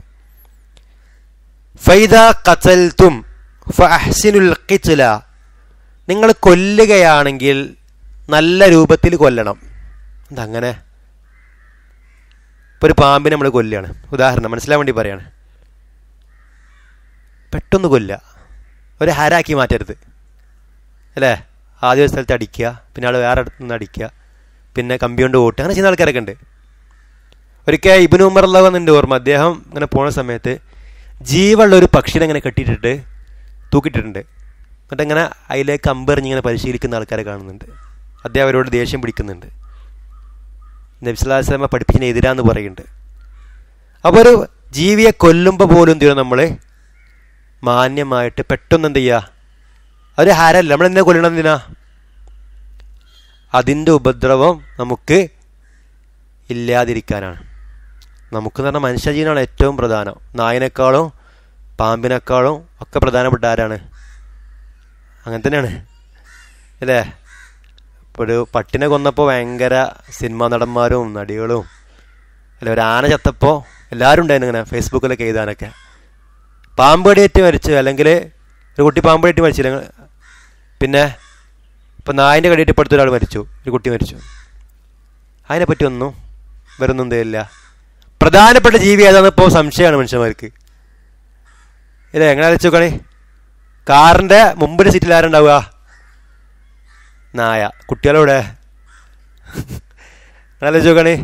ഫൈദ കത്തൽത്തും ഫഅഹ്സിനുൽ ഖിത്ല നിങ്ങൾ കൊല്ലുകയാണെങ്കിൽ നല്ല രൂപത്തിൽ കൊല്ലണം എന്തങ്ങനെ ഇപ്പോൾ ഒരു പാമ്പിനെ നമ്മൾ കൊല്ലുകയാണ് ഉദാഹരണം മനസ്സിലാൻ വേണ്ടി പറയാണ് പെട്ടെന്ന് കൊല്ലുക ഒരു ഹരാക്കി മാറ്റരുത് അല്ലേ ആദ്യ ഒരു സ്ഥലത്ത് അടിക്കുക പിന്നെ ആൾ വേറെ അടുത്ത് നിന്ന് അടിക്കുക പിന്നെ കമ്പി കൊണ്ട് ഓട്ടുക അങ്ങനെ ചെയ്യുന്ന ആൾക്കാരൊക്കെ ഉണ്ട് ഒരിക്കൽ ഇബിന് ഉമർ അള്ളാഹ് എന്നുണ്ട് ഓർമ്മ അദ്ദേഹം ഇങ്ങനെ പോണ സമയത്ത് ജീവുള്ള ഒരു പക്ഷിനെ ഇങ്ങനെ കെട്ടിയിട്ടിട്ട് തൂക്കിയിട്ടിട്ടുണ്ട് എന്നിട്ട് ഇങ്ങനെ അതിലേക്ക് അമ്പെറിഞ്ഞ് ഇങ്ങനെ പരിശീലിക്കുന്ന ആൾക്കാരെ കാണുന്നുണ്ട് അദ്ദേഹം അവരോട് ദേഷ്യം പിടിക്കുന്നുണ്ട് നബ്സുല്ലാസ്ലാമ പഠിപ്പിച്ചതിന് എതിരാന്ന് പറയുന്നുണ്ട് അപ്പോൾ ഒരു ജീവിയെ കൊല്ലുമ്പോൾ പോലും എന്ത് ചെയ്യണം നമ്മൾ മാന്യമായിട്ട് പെട്ടെന്ന് എന്ത് ചെയ്യുക ഒരു ഹരല്ല നമ്മൾ എന്തിനാ കൊല്ലണം എന്തിനാ അതിൻ്റെ ഉപദ്രവം നമുക്ക് ഇല്ലാതിരിക്കാനാണ് നമുക്ക് എന്ന് പറഞ്ഞാൽ മനുഷ്യജീവനാണ് ഏറ്റവും പ്രധാനം നായനേക്കാളും പാമ്പിനേക്കാളും ഒക്കെ പ്രധാനപ്പെട്ട ആരാണ് അങ്ങനെ തന്നെയാണ് അല്ലേ ഇപ്പോൾ ഒരു പട്ടിനെ കൊന്നപ്പോൾ ഭയങ്കര സിനിമാ നടന്മാരും നടികളും അല്ല ഒരു ആന ചത്തപ്പോൾ എല്ലാവരും ഉണ്ടായിരുന്നു ഇങ്ങനെ ഫേസ്ബുക്കിലൊക്കെ എഴുതാനൊക്കെ പാമ്പടിയേറ്റ് മരിച്ചു അല്ലെങ്കിൽ ഒരു കുട്ടി പാമ്പടിയേറ്റ് മരിച്ചില്ല പിന്നെ ഇപ്പം നായിൻ്റെ കടിയിട്ട് ഇപ്പോൾ അടുത്തൊരാൾ മരിച്ചു ഒരു കുട്ടി മരിച്ചു അതിനെപ്പറ്റി ഒന്നും വേറൊന്നും തരില്ല പ്രധാനപ്പെട്ട ജീവി ഏതാണെന്ന് ഇപ്പോൾ സംശയമാണ് മനുഷ്യന്മാർക്ക് ഇല്ല എങ്ങനെ അലച്ചു നോക്കണേ കാറിൻ്റെ മുമ്പിൻ്റെ സീറ്റിൽ ആരുണ്ടാവുക നായ കുട്ടികളെവിടെ ആലോചിച്ച് നോക്കണേ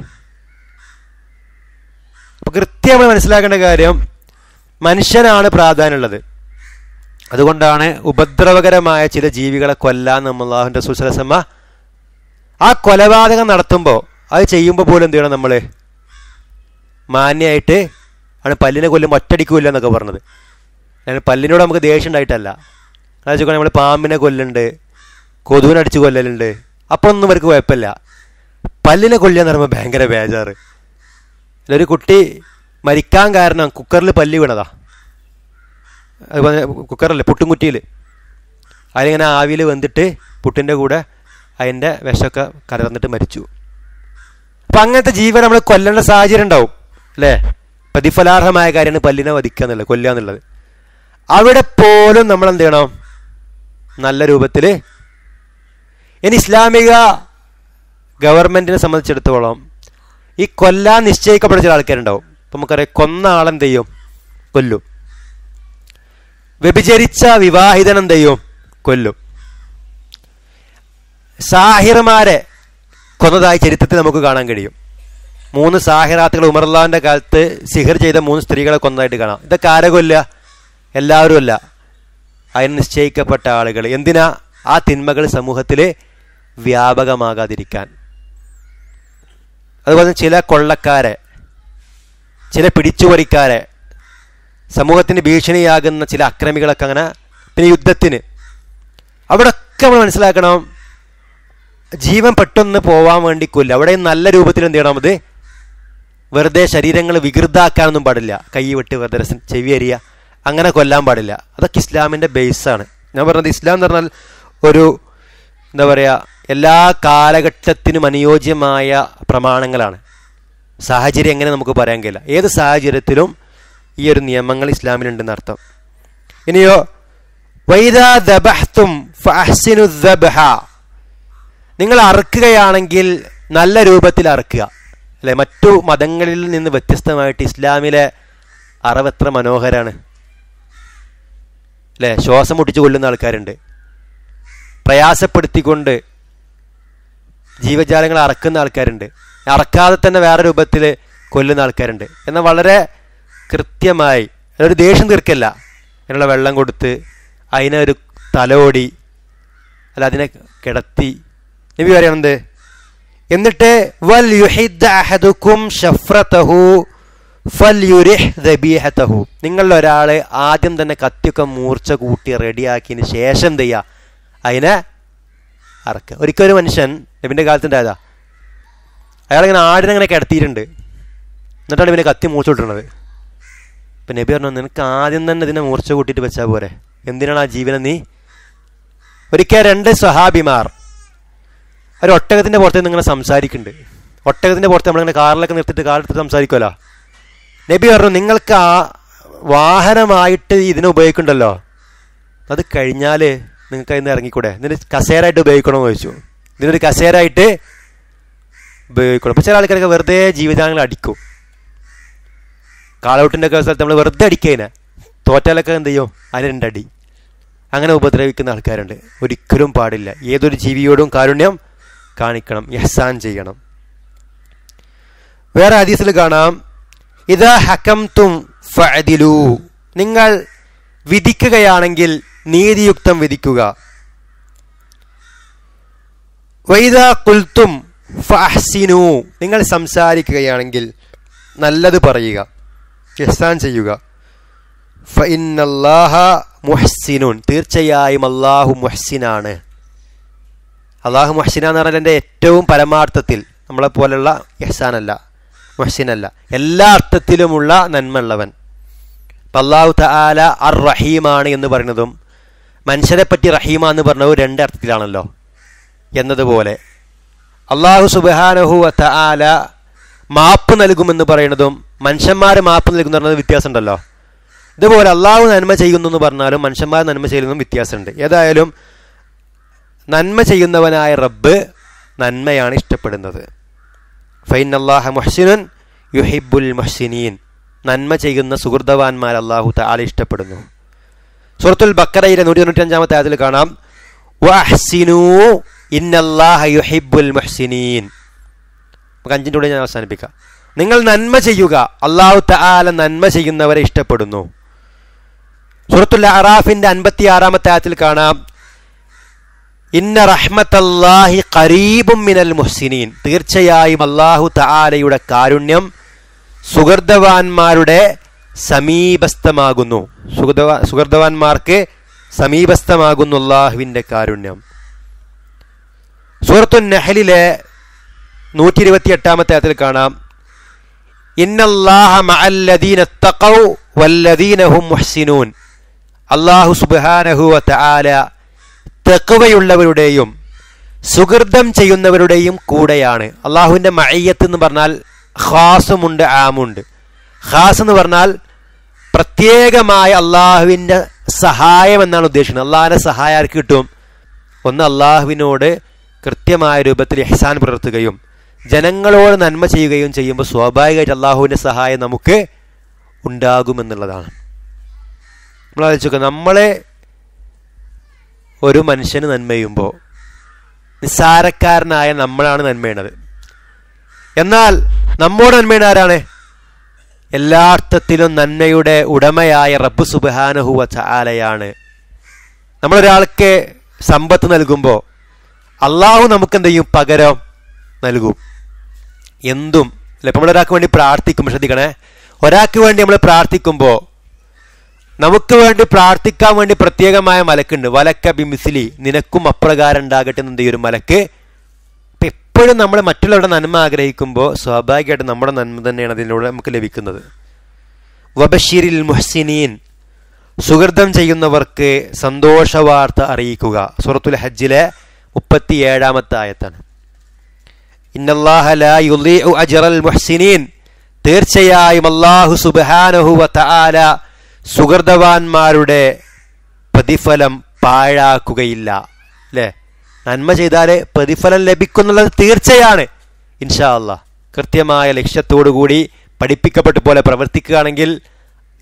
അപ്പൊ കൃത്യമായി മനസ്സിലാക്കേണ്ട കാര്യം മനുഷ്യനാണ് പ്രാധാന്യമുള്ളത് അതുകൊണ്ടാണ് ഉപദ്രവകരമായ ചില ജീവികളെ കൊല്ലാൻ നമ്മളാഹുൻ്റെ സുസലസമ്മ ആ കൊലപാതകം നടത്തുമ്പോൾ അത് ചെയ്യുമ്പോൾ പോലും എന്ത് ചെയ്യണം നമ്മൾ മാന്യമായിട്ട് ആണ് പല്ലിനെ കൊല്ലുമ്പോൾ ഒറ്റടിക്കൂല്ല എന്നൊക്കെ പറഞ്ഞത് ഞാൻ പല്ലിനോട് നമുക്ക് ദേഷ്യം ഉണ്ടായിട്ടല്ല അതായത് നമ്മൾ പാമ്പിനെ കൊല്ലുന്നുണ്ട് കൊതുവിനടിച്ച് കൊല്ലലുണ്ട് അപ്പോൾ ഒന്നും ഇവർക്ക് കുഴപ്പമില്ല പല്ലിനെ കൊല്ലുക എന്ന് പറയുമ്പോൾ ഭയങ്കര ബേജാറ് ഒരു കുട്ടി മരിക്കാൻ കാരണം കുക്കറിൽ പല്ലി വീണതാ അതുപോലെ കുക്കറല്ലേ പുട്ടുംകുറ്റിയിൽ അതിലിങ്ങനെ ആവിയിൽ വെന്തിട്ട് പുട്ടിൻ്റെ കൂടെ അതിൻ്റെ വിഷമൊക്കെ കലർന്നിട്ട് മരിച്ചു അപ്പം അങ്ങനത്തെ ജീവൻ നമ്മൾ കൊല്ലേണ്ട സാഹചര്യം ഉണ്ടാവും അല്ലേ പ്രതിഫലാർഹമായ കാര്യമാണ് പല്ലിനെ വധിക്കുക എന്നുള്ളത് കൊല്ലുക എന്നുള്ളത് അവിടെ പോലും നമ്മൾ എന്ത് ചെയ്യണം നല്ല രൂപത്തിൽ ഇനി ഇസ്ലാമിക ഗവൺമെന്റിനെ സംബന്ധിച്ചിടത്തോളം ഈ കൊല്ലാൻ നിശ്ചയിക്കപ്പെട്ട ചില ആൾക്കാരുണ്ടാവും ഇപ്പം നമുക്കറിയാം കൊന്ന ആളെന്ത് ചെയ്യും കൊല്ലും വ്യഭിചരിച്ച വിവാഹിതൻ എന്ത് ചെയ്യും കൊല്ലും സാഹിർമാരെ കൊന്നതായി ചരിത്രത്തിൽ നമുക്ക് കാണാൻ കഴിയും മൂന്ന് സാഹിറാത്തുകൾ ഉമർലാന്റെ കാലത്ത് സിഹർ ചെയ്ത മൂന്ന് സ്ത്രീകളെ കൊന്നതായിട്ട് കാണാം ഇതൊക്കെ ആരെ കൊല്ലുക എല്ലാവരും അല്ല അതിന് നിശ്ചയിക്കപ്പെട്ട ആളുകൾ എന്തിനാ ആ തിന്മകൾ സമൂഹത്തിൽ വ്യാപകമാകാതിരിക്കാൻ അതുപോലെ ചില കൊള്ളക്കാരെ ചില പിടിച്ചുപറിക്കാരെ സമൂഹത്തിന് ഭീഷണിയാകുന്ന ചില അക്രമികളൊക്കെ അങ്ങനെ പിന്നെ യുദ്ധത്തിന് അവിടെയൊക്കെ നമ്മൾ മനസ്സിലാക്കണം ജീവൻ പെട്ടെന്ന് പോവാൻ വേണ്ടി കൊല്ലും അവിടെ നല്ല രൂപത്തിൽ എന്ത് ചെയ്യണം അത് വെറുതെ ശരീരങ്ങൾ വികൃതാക്കാനൊന്നും പാടില്ല കൈ വെട്ട് വെറുതെ രസം ചെവി അരിയ അങ്ങനെ കൊല്ലാൻ പാടില്ല അതൊക്കെ ഇസ്ലാമിൻ്റെ ബേസാണ് ഞാൻ പറഞ്ഞത് ഇസ്ലാം എന്ന് പറഞ്ഞാൽ ഒരു എന്താ പറയുക എല്ലാ കാലഘട്ടത്തിനും അനുയോജ്യമായ പ്രമാണങ്ങളാണ് സാഹചര്യം എങ്ങനെ നമുക്ക് പറയാൻ കഴിയില്ല ഏത് സാഹചര്യത്തിലും ഈ ഒരു നിയമങ്ങൾ ഇസ്ലാമിലുണ്ടെന്ന് അർത്ഥം ഇനിയോ വൈദാ ദബഹ്തും ഫഅഹ്സിനു ദബ്ഹ നിങ്ങൾ അറുക്കുകയാണെങ്കിൽ നല്ല രൂപത്തിൽ അറുക്കുക അല്ലെ മറ്റു മതങ്ങളിൽ നിന്ന് വ്യത്യസ്തമായിട്ട് ഇസ്ലാമിലെ അറവ് എത്ര മനോഹരാണ് അല്ലേ ശ്വാസം മുട്ടിച്ച് കൊല്ലുന്ന ആൾക്കാരുണ്ട് പ്രയാസപ്പെടുത്തിക്കൊണ്ട് ജീവജാലങ്ങളെ അറക്കുന്ന ആൾക്കാരുണ്ട് അറക്കാതെ തന്നെ വേറെ രൂപത്തിൽ കൊല്ലുന്ന ആൾക്കാരുണ്ട് എന്നാൽ വളരെ കൃത്യമായി അതൊരു ദേഷ്യം തീർക്കല്ല അതിനുള്ള വെള്ളം കൊടുത്ത് അതിനെ ഒരു തലോടി അല്ല അതിനെ കിടത്തി നബി പറയുന്നത് എന്നിട്ട് വൽ യുഹിദ് അഹദുക്കും ഷഫ്രതഹു ഫൽ യുരിഹ് ദബീഹതഹു നിങ്ങളിൽ ഒരാൾ ആദ്യം തന്നെ കത്തിയൊക്കെ മൂർച്ച കൂട്ടി റെഡിയാക്കിയതിന് ശേഷം എന്ത് ചെയ്യുക അതിനെ അറക്കുക ഒരിക്കൽ ഒരു മനുഷ്യൻ നബിൻ്റെ കാലത്തുണ്ടായതാ അയാളിങ്ങനെ ആടിനെ ഇങ്ങനെ കിടത്തിയിട്ടുണ്ട് എന്നിട്ടാണ് ഇവനെ കത്തി മൂർച്ച കൂട്ടുന്നത് ഇപ്പം നബി പറഞ്ഞു നിനക്ക് ആദ്യം തന്നെ ഇതിനെ മൂർച്ച കൂട്ടിയിട്ട് വെച്ചാൽ പോരെ എന്തിനാണ് ആ ജീവനെ നീ ഒരിക്കൽ രണ്ട് സഹാബിമാർ ഒരു ഒട്ടകത്തിൻ്റെ പുറത്ത് നിന്ന് ഇങ്ങനെ സംസാരിക്കുന്നുണ്ട് ഒട്ടകത്തിൻ്റെ പുറത്ത് നമ്മളിങ്ങനെ കാറിലൊക്കെ നിർത്തിയിട്ട് കാറെടുത്ത് സംസാരിക്കുമല്ലോ നബി പറഞ്ഞു നിങ്ങൾക്ക് ആ വാഹനമായിട്ട് ഇതിനെ ഉപയോഗിക്കണ്ടല്ലോ അത് കഴിഞ്ഞാൽ നിങ്ങൾക്ക് അതിന് ഇറങ്ങിക്കൂടെ ഇതിന് കസേരായിട്ട് ഉപയോഗിക്കണമെന്ന് ചോദിച്ചു ഇതിനൊരു കസേരായിട്ട് ഉപയോഗിക്കണം അപ്പോൾ ചില ആൾക്കാരൊക്കെ വെറുതെ ജീവിതാംഗങ്ങൾ അടിക്കും കാളൗട്ടിൻ്റെ ഒക്കെ സ്ഥലത്ത് നമ്മൾ വെറുതെ അടിക്കതിനെ തോറ്റാലൊക്കെ എന്ത് ചെയ്യും അതിന് രണ്ടടി അങ്ങനെ ഉപദ്രവിക്കുന്ന ആൾക്കാരുണ്ട് ഒരിക്കലും പാടില്ല ഏതൊരു ജീവിയോടും കാരുണ്യം കാണിക്കണം യഹ്സാൻ ചെയ്യണം വേറെ ഹദീസിൽ കാണാം ഇതാ ഹക്കം തും ഫഅദിലു നിങ്ങൾ വിധിക്കുകയാണെങ്കിൽ നീതിയുക്തം വിധിക്കുക വൈദ കുൽത്തും ഫഹ്സിനു നിങ്ങൾ സംസാരിക്കുകയാണെങ്കിൽ നല്ലത് പറയുക ഇഹ്സാൻ ചെയ്യുക ഫഇന്നല്ലാഹ മുഹ്സിനുൻ തീർച്ചയായും അള്ളാഹു മുഹ്സിനാണ് അള്ളാഹു മുഹ്സിന എന്ന് പറഞ്ഞാൽ എൻ്റെ ഏറ്റവും പരമാർത്ഥത്തിൽ നമ്മളെ പോലുള്ള ഇഹ്സാനല്ല മുഹ്സിനല്ല എല്ലാ അർത്ഥത്തിലുമുള്ള നന്മയുള്ളവൻ അപ്പം അള്ളാഹു തആല അർ റഹീമാണ് എന്ന് പറയുന്നതും മനുഷ്യരെ പറ്റി റഹീമ എന്ന് പറഞ്ഞതും രണ്ട് അർത്ഥത്തിലാണല്ലോ എന്നതുപോലെ അള്ളാഹു സുബാനഹു തആല മാപ്പ് നൽകുമെന്ന് പറയുന്നതും മനുഷ്യന്മാർ മാപ്പ് നൽകുന്ന പറയുന്നത് വ്യത്യാസമുണ്ടല്ലോ ഇതുപോലെ അള്ളാഹു നന്മ ചെയ്യുന്നു എന്ന് പറഞ്ഞാലും മനുഷ്യന്മാർ നന്മ ചെയ്യുന്നതും വ്യത്യാസമുണ്ട് ഏതായാലും നന്മ ചെയ്യുന്നവനായ റബ്ബ് നന്മയാണ് ഇഷ്ടപ്പെടുന്നത് ഫൈൻ അള്ളാഹ മുഹ്സിനുൻ യുഹിബുൽ മുഹ്സിനീൻ നന്മ ചെയ്യുന്ന സുഹൃതവാന്മാർ അള്ളാഹു താല ഇഷ്ടപ്പെടുന്നു സുഹൃത്തുൽ ബക്കറയിലെ നൂറ്റി തൊണ്ണൂറ്റഞ്ചാമത്തെ ആയത്തിൽ കാണാം വഹ്സിനു ഇന്നല്ലാഹ യുഹിബുൽ മുഹ്സിനീൻ നമുക്ക് അഞ്ചിൻ്റെ കൂടെ ഞാൻ അവസാനിപ്പിക്കാം നിങ്ങൾ നന്മ ചെയ്യുക അള്ളാഹു തആല നന്മ ചെയ്യുന്നവരെ ഇഷ്ടപ്പെടുന്നു സുഹൃത്തുൽ അറാഫിന്റെ അൻപത്തി ആറാമത്തെ ആയത്തിൽ കാണാം ഇന്ന റഹ്മത്തല്ലാഹി ഖരീബും മിനൽ മുഹ്സിനീൻ തീർച്ചയായും അള്ളാഹു തആലയുടെ കാരുണ്യം സുഹൃതവാന്മാരുടെ സമീപസ്ഥമാകുന്നു സുഹൃതവാ സുഹൃതവാന്മാർക്ക് സമീപസ്ഥമാകുന്നു അള്ളാഹുവിൻ്റെ കാരുണ്യം സൂറത്തു നഹലിലെ നൂറ്റി ഇരുപത്തി എട്ടാമത്തെ അതിൽ കാണാം ഇന്നല്ലാഹ മഅല്ലദീന തഖൗ വല്ലദീനഹും മുഹ്സിനൂൻ അള്ളാഹു സുബ്ഹാനഹു വതആല തെക്കുവയുള്ളവരുടെയും സുഹൃതം ചെയ്യുന്നവരുടെയും കൂടെയാണ് അള്ളാഹുവിൻ്റെ മയ്യത്ത് എന്ന് പറഞ്ഞാൽ ഖാസുമുണ്ട് ആമുണ്ട് ഖാസ് എന്ന് പറഞ്ഞാൽ പ്രത്യേകമായ അള്ളാഹുവിൻ്റെ സഹായം എന്നാണ് ഉദ്ദേശിക്കുന്നത് അള്ളാഹിൻ്റെ സഹായം ആർക്ക് കിട്ടും ഒന്ന് അള്ളാഹുവിനോട് കൃത്യമായ രൂപത്തിൽ എഹ്സാൻ പുലർത്തുകയും ജനങ്ങളോട് നന്മ ചെയ്യുകയും ചെയ്യുമ്പോൾ സ്വാഭാവികമായിട്ട് അള്ളാഹുവിൻ്റെ സഹായം നമുക്ക് ഉണ്ടാകുമെന്നുള്ളതാണ് നമ്മൾ ആലോചിക്കുക നമ്മളെ ഒരു മനുഷ്യന് നന്മ ചെയ്യുമ്പോൾ നിസ്സാരക്കാരനായ നമ്മളാണ് നന്മയുന്നത് എന്നാൽ നമ്മോട് നന്മയുടെ ആരാണ് എല്ലാ അർത്ഥത്തിലും നന്മയുടെ ഉടമയായ റബ്ബ് സുബാനഹുവ ചാലയാണ് നമ്മളൊരാൾക്ക് സമ്പത്ത് നൽകുമ്പോൾ അള്ളാഹു നമുക്ക് എന്ത് ചെയ്യും പകരം നൽകും എന്തും അല്ലെ ഇപ്പം നമ്മളൊരാൾക്ക് വേണ്ടി പ്രാർത്ഥിക്കും ശ്രദ്ധിക്കണേ ഒരാൾക്ക് വേണ്ടി നമ്മൾ പ്രാർത്ഥിക്കുമ്പോൾ നമുക്ക് വേണ്ടി പ്രാർത്ഥിക്കാൻ വേണ്ടി പ്രത്യേകമായ മലക്കുണ്ട് വലക്ക ബിമിസിലി നിനക്കും അപ്രകാരം ഉണ്ടാകട്ടെ എന്ന ഒരു മലക്ക് ഇപ്പം എപ്പോഴും നമ്മൾ മറ്റുള്ളവരുടെ നന്മ ആഗ്രഹിക്കുമ്പോൾ സ്വാഭാവികമായിട്ട് നമ്മുടെ നന്മ തന്നെയാണ് അതിലൂടെ നമുക്ക് ലഭിക്കുന്നത് വബഷീരിൽ മുഹ്സിനീൻ സുഹൃതം ചെയ്യുന്നവർക്ക് സന്തോഷവാർത്ത അറിയിക്കുക സൂറത്തുൽ ഹജ്ജിലെ മുപ്പത്തി ഏഴാമത്തെ ആയത്താണ് അജറൽ മുഹ്സിനീൻ തീർച്ചയായും അള്ളാഹു സുബാനഹു വതആല സുഹൃതവാന്മാരുടെ പ്രതിഫലം പാഴാക്കുകയില്ല അല്ലേ നന്മ ചെയ്താൽ പ്രതിഫലം ലഭിക്കുന്നുള്ളത് തീർച്ചയാണ് ഇൻഷാ അള്ളാഹ് കൃത്യമായ ലക്ഷ്യത്തോടു കൂടി പഠിപ്പിക്കപ്പെട്ട പോലെ പ്രവർത്തിക്കുകയാണെങ്കിൽ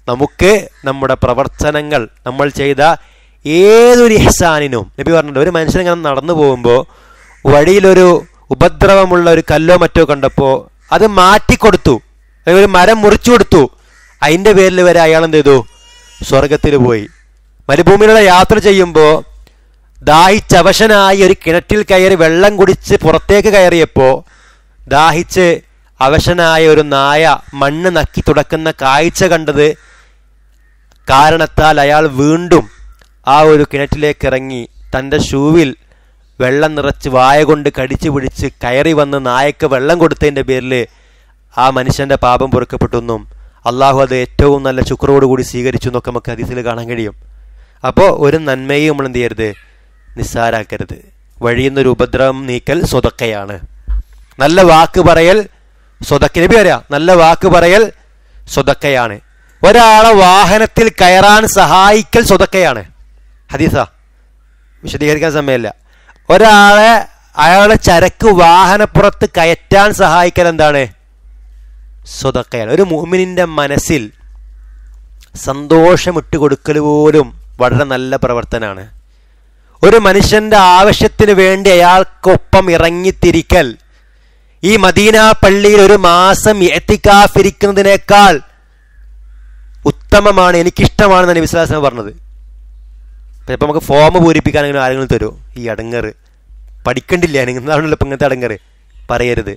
നമുക്ക് നമ്മുടെ പ്രവർത്തനങ്ങൾ നമ്മൾ ചെയ്ത ഏതൊരു ഇഹ്സാനിനും നബി പറഞ്ഞിട്ടുണ്ട് ഒരു മനുഷ്യൻ ഇങ്ങനെ നടന്നു പോകുമ്പോൾ വഴിയിലൊരു ഉപദ്രവമുള്ള ഒരു കല്ലോ മറ്റോ കണ്ടപ്പോൾ അത് മാറ്റിക്കൊടുത്തു അല്ലെങ്കിൽ ഒരു മരം മുറിച്ചു കൊടുത്തു അതിൻ്റെ പേരിൽ വരെ അയാൾ എന്ത് ചെയ്തു സ്വർഗത്തിൽ പോയി മരുഭൂമിയിലൂടെ യാത്ര ചെയ്യുമ്പോൾ ദാഹിച്ചവശനായി ഒരു കിണറ്റിൽ കയറി വെള്ളം കുടിച്ച് പുറത്തേക്ക് കയറിയപ്പോൾ ദാഹിച്ച് അവശനായ ഒരു നായ മണ്ണ് നക്കി തുടക്കുന്ന കാഴ്ച കണ്ടത് കാരണത്താൽ അയാൾ വീണ്ടും ആ ഒരു കിണറ്റിലേക്ക് ഇറങ്ങി തൻ്റെ ഷൂവിൽ വെള്ളം നിറച്ച് വായ കൊണ്ട് കടിച്ചു പിടിച്ച് കയറി വന്ന് നായക്ക് വെള്ളം കൊടുത്തതിൻ്റെ പേരിൽ ആ മനുഷ്യൻ്റെ പാപം പൊറുക്കപ്പെട്ടെന്നും അള്ളാഹു അത് ഏറ്റവും നല്ല ശുക്രോടുകൂടി സ്വീകരിച്ചു എന്നൊക്കെ നമുക്ക് ഹദീസിൽ കാണാൻ കഴിയും അപ്പോൾ ഒരു നന്മയും നമ്മൾ എന്ത് ചെയ്യരുത് നിസ്സാരാക്കരുത് വഴിയുന്നൊരു ഉപദ്രവം നീക്കൽ സ്വതക്കയാണ് നല്ല വാക്ക് പറയൽ സ്വതക്ക നബി പറയാ നല്ല വാക്ക് പറയൽ സ്വതക്കയാണ് ഒരാളെ വാഹനത്തിൽ കയറാൻ സഹായിക്കൽ സ്വതക്കയാണ് ഹദീസ വിശദീകരിക്കാൻ സമയമില്ല ഒരാളെ അയാളുടെ ചരക്ക് വാഹനപ്പുറത്ത് കയറ്റാൻ സഹായിക്കൽ എന്താണ് സ്വതക്കയാണ് ഒരു മുഅ്മിനിന്റെ മനസ്സിൽ സന്തോഷമിട്ട് കൊടുക്കൽ പോലും വളരെ നല്ല പ്രവർത്തനമാണ് ഒരു മനുഷ്യന്റെ ആവശ്യത്തിന് വേണ്ടി അയാൾക്കൊപ്പം ഇറങ്ങിത്തിരിക്കൽ ഈ മദീന പള്ളിയിൽ ഒരു മാസം എത്തിക്കാഫിരിക്കുന്നതിനേക്കാൾ ഉത്തമമാണ് എനിക്കിഷ്ടമാണെന്നാണ് വിശ്വാസം പറഞ്ഞത് ഇപ്പം നമുക്ക് ഫോം പൂരിപ്പിക്കാനെങ്കിലും ആരെങ്കിലും തരുമോ ഈ അടങ്ങറ് പഠിക്കണ്ടില്ല നിങ്ങളാണല്ലോ ഇപ്പം ഇങ്ങനത്തെ അടങ്ങറ് പറയരുത്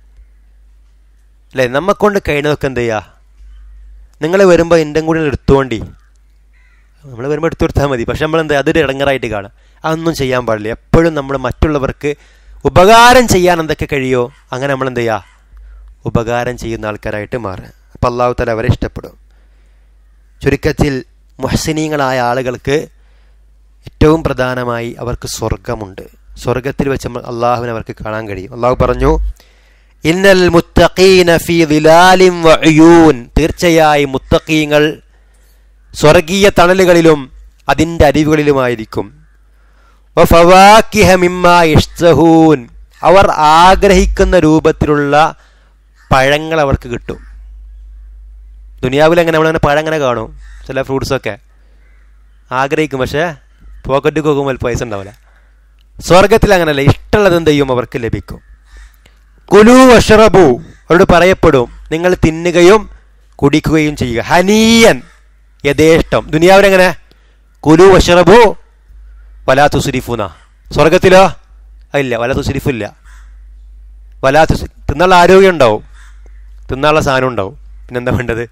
അല്ലേ നമ്മക്കൊണ്ട് കഴിഞ്ഞതൊക്കെ എന്ത് ചെയ്യുക നിങ്ങൾ വരുമ്പോൾ എൻ്റെ കൂടി എടുത്തുകൊണ്ടി നമ്മൾ വരുമ്പോൾ എടുത്തു കൊടുത്താൽ മതി പക്ഷെ നമ്മൾ എന്താ അതൊരു ഇടങ്ങറായിട്ട് കാണാം അതൊന്നും ചെയ്യാൻ പാടില്ല എപ്പോഴും നമ്മൾ മറ്റുള്ളവർക്ക് ഉപകാരം ചെയ്യാൻ എന്തൊക്കെ കഴിയോ അങ്ങനെ നമ്മൾ എന്ത് ചെയ്യുക ഉപകാരം ചെയ്യുന്ന ആൾക്കാരായിട്ട് മാറുക അപ്പം അള്ളാഹു തല അവരെ ഇഷ്ടപ്പെടും ചുരുക്കത്തിൽ മുഹസിനീങ്ങളായ ആളുകൾക്ക് ഏറ്റവും പ്രധാനമായി അവർക്ക് സ്വർഗമുണ്ട് സ്വർഗത്തിൽ വെച്ച് നമ്മൾ അള്ളാഹുവിനെ അവർക്ക് കാണാൻ കഴിയും അള്ളാഹു പറഞ്ഞു ഇന്നൽ മുത്തഖീന ഫീ ദിലാലിം വഅയൂൻ തീർച്ചയായും മുത്തഖീങ്ങൾ സ്വർഗീയ തണലുകളിലും അതിൻ്റെ അരിവുകളിലുമായിരിക്കും വഫവാക്കിഹ മിമ്മാ യഷ്തഹൂൻ അവർ ആഗ്രഹിക്കുന്ന രൂപത്തിലുള്ള പഴങ്ങൾ അവർക്ക് കിട്ടും ദുനിയാവിൽ എങ്ങനെ നമ്മളങ്ങനെ പഴം അങ്ങനെ കാണും ചില ഫ്രൂട്ട്സൊക്കെ ആഗ്രഹിക്കും പക്ഷേ പോക്കറ്റ് പോകുമ്പോൾ പൈസ ഉണ്ടാവില്ല സ്വർഗത്തിൽ അങ്ങനല്ല ഇഷ്ടമുള്ളത് എന്ത് ചെയ്യും അവർക്ക് ലഭിക്കും കുലു വഷറബു അവരോട് പറയപ്പെടും നിങ്ങൾ തിന്നുകയും കുടിക്കുകയും ചെയ്യുക ഹനീയൻ യഥേഷ്ടം ദുനിയാവിലെങ്ങനെ കുലു വഷറബു വലാ തുസുരിഫുന സ്വർഗത്തിലോ ഇല്ല വല തുസുരിഫില്ല വലാ തുസു തിന്നുള്ള ആരോഗ്യം ഉണ്ടാവും തിന്നാനുള്ള സാധനം ഉണ്ടാവും പിന്നെന്താ വേണ്ടത്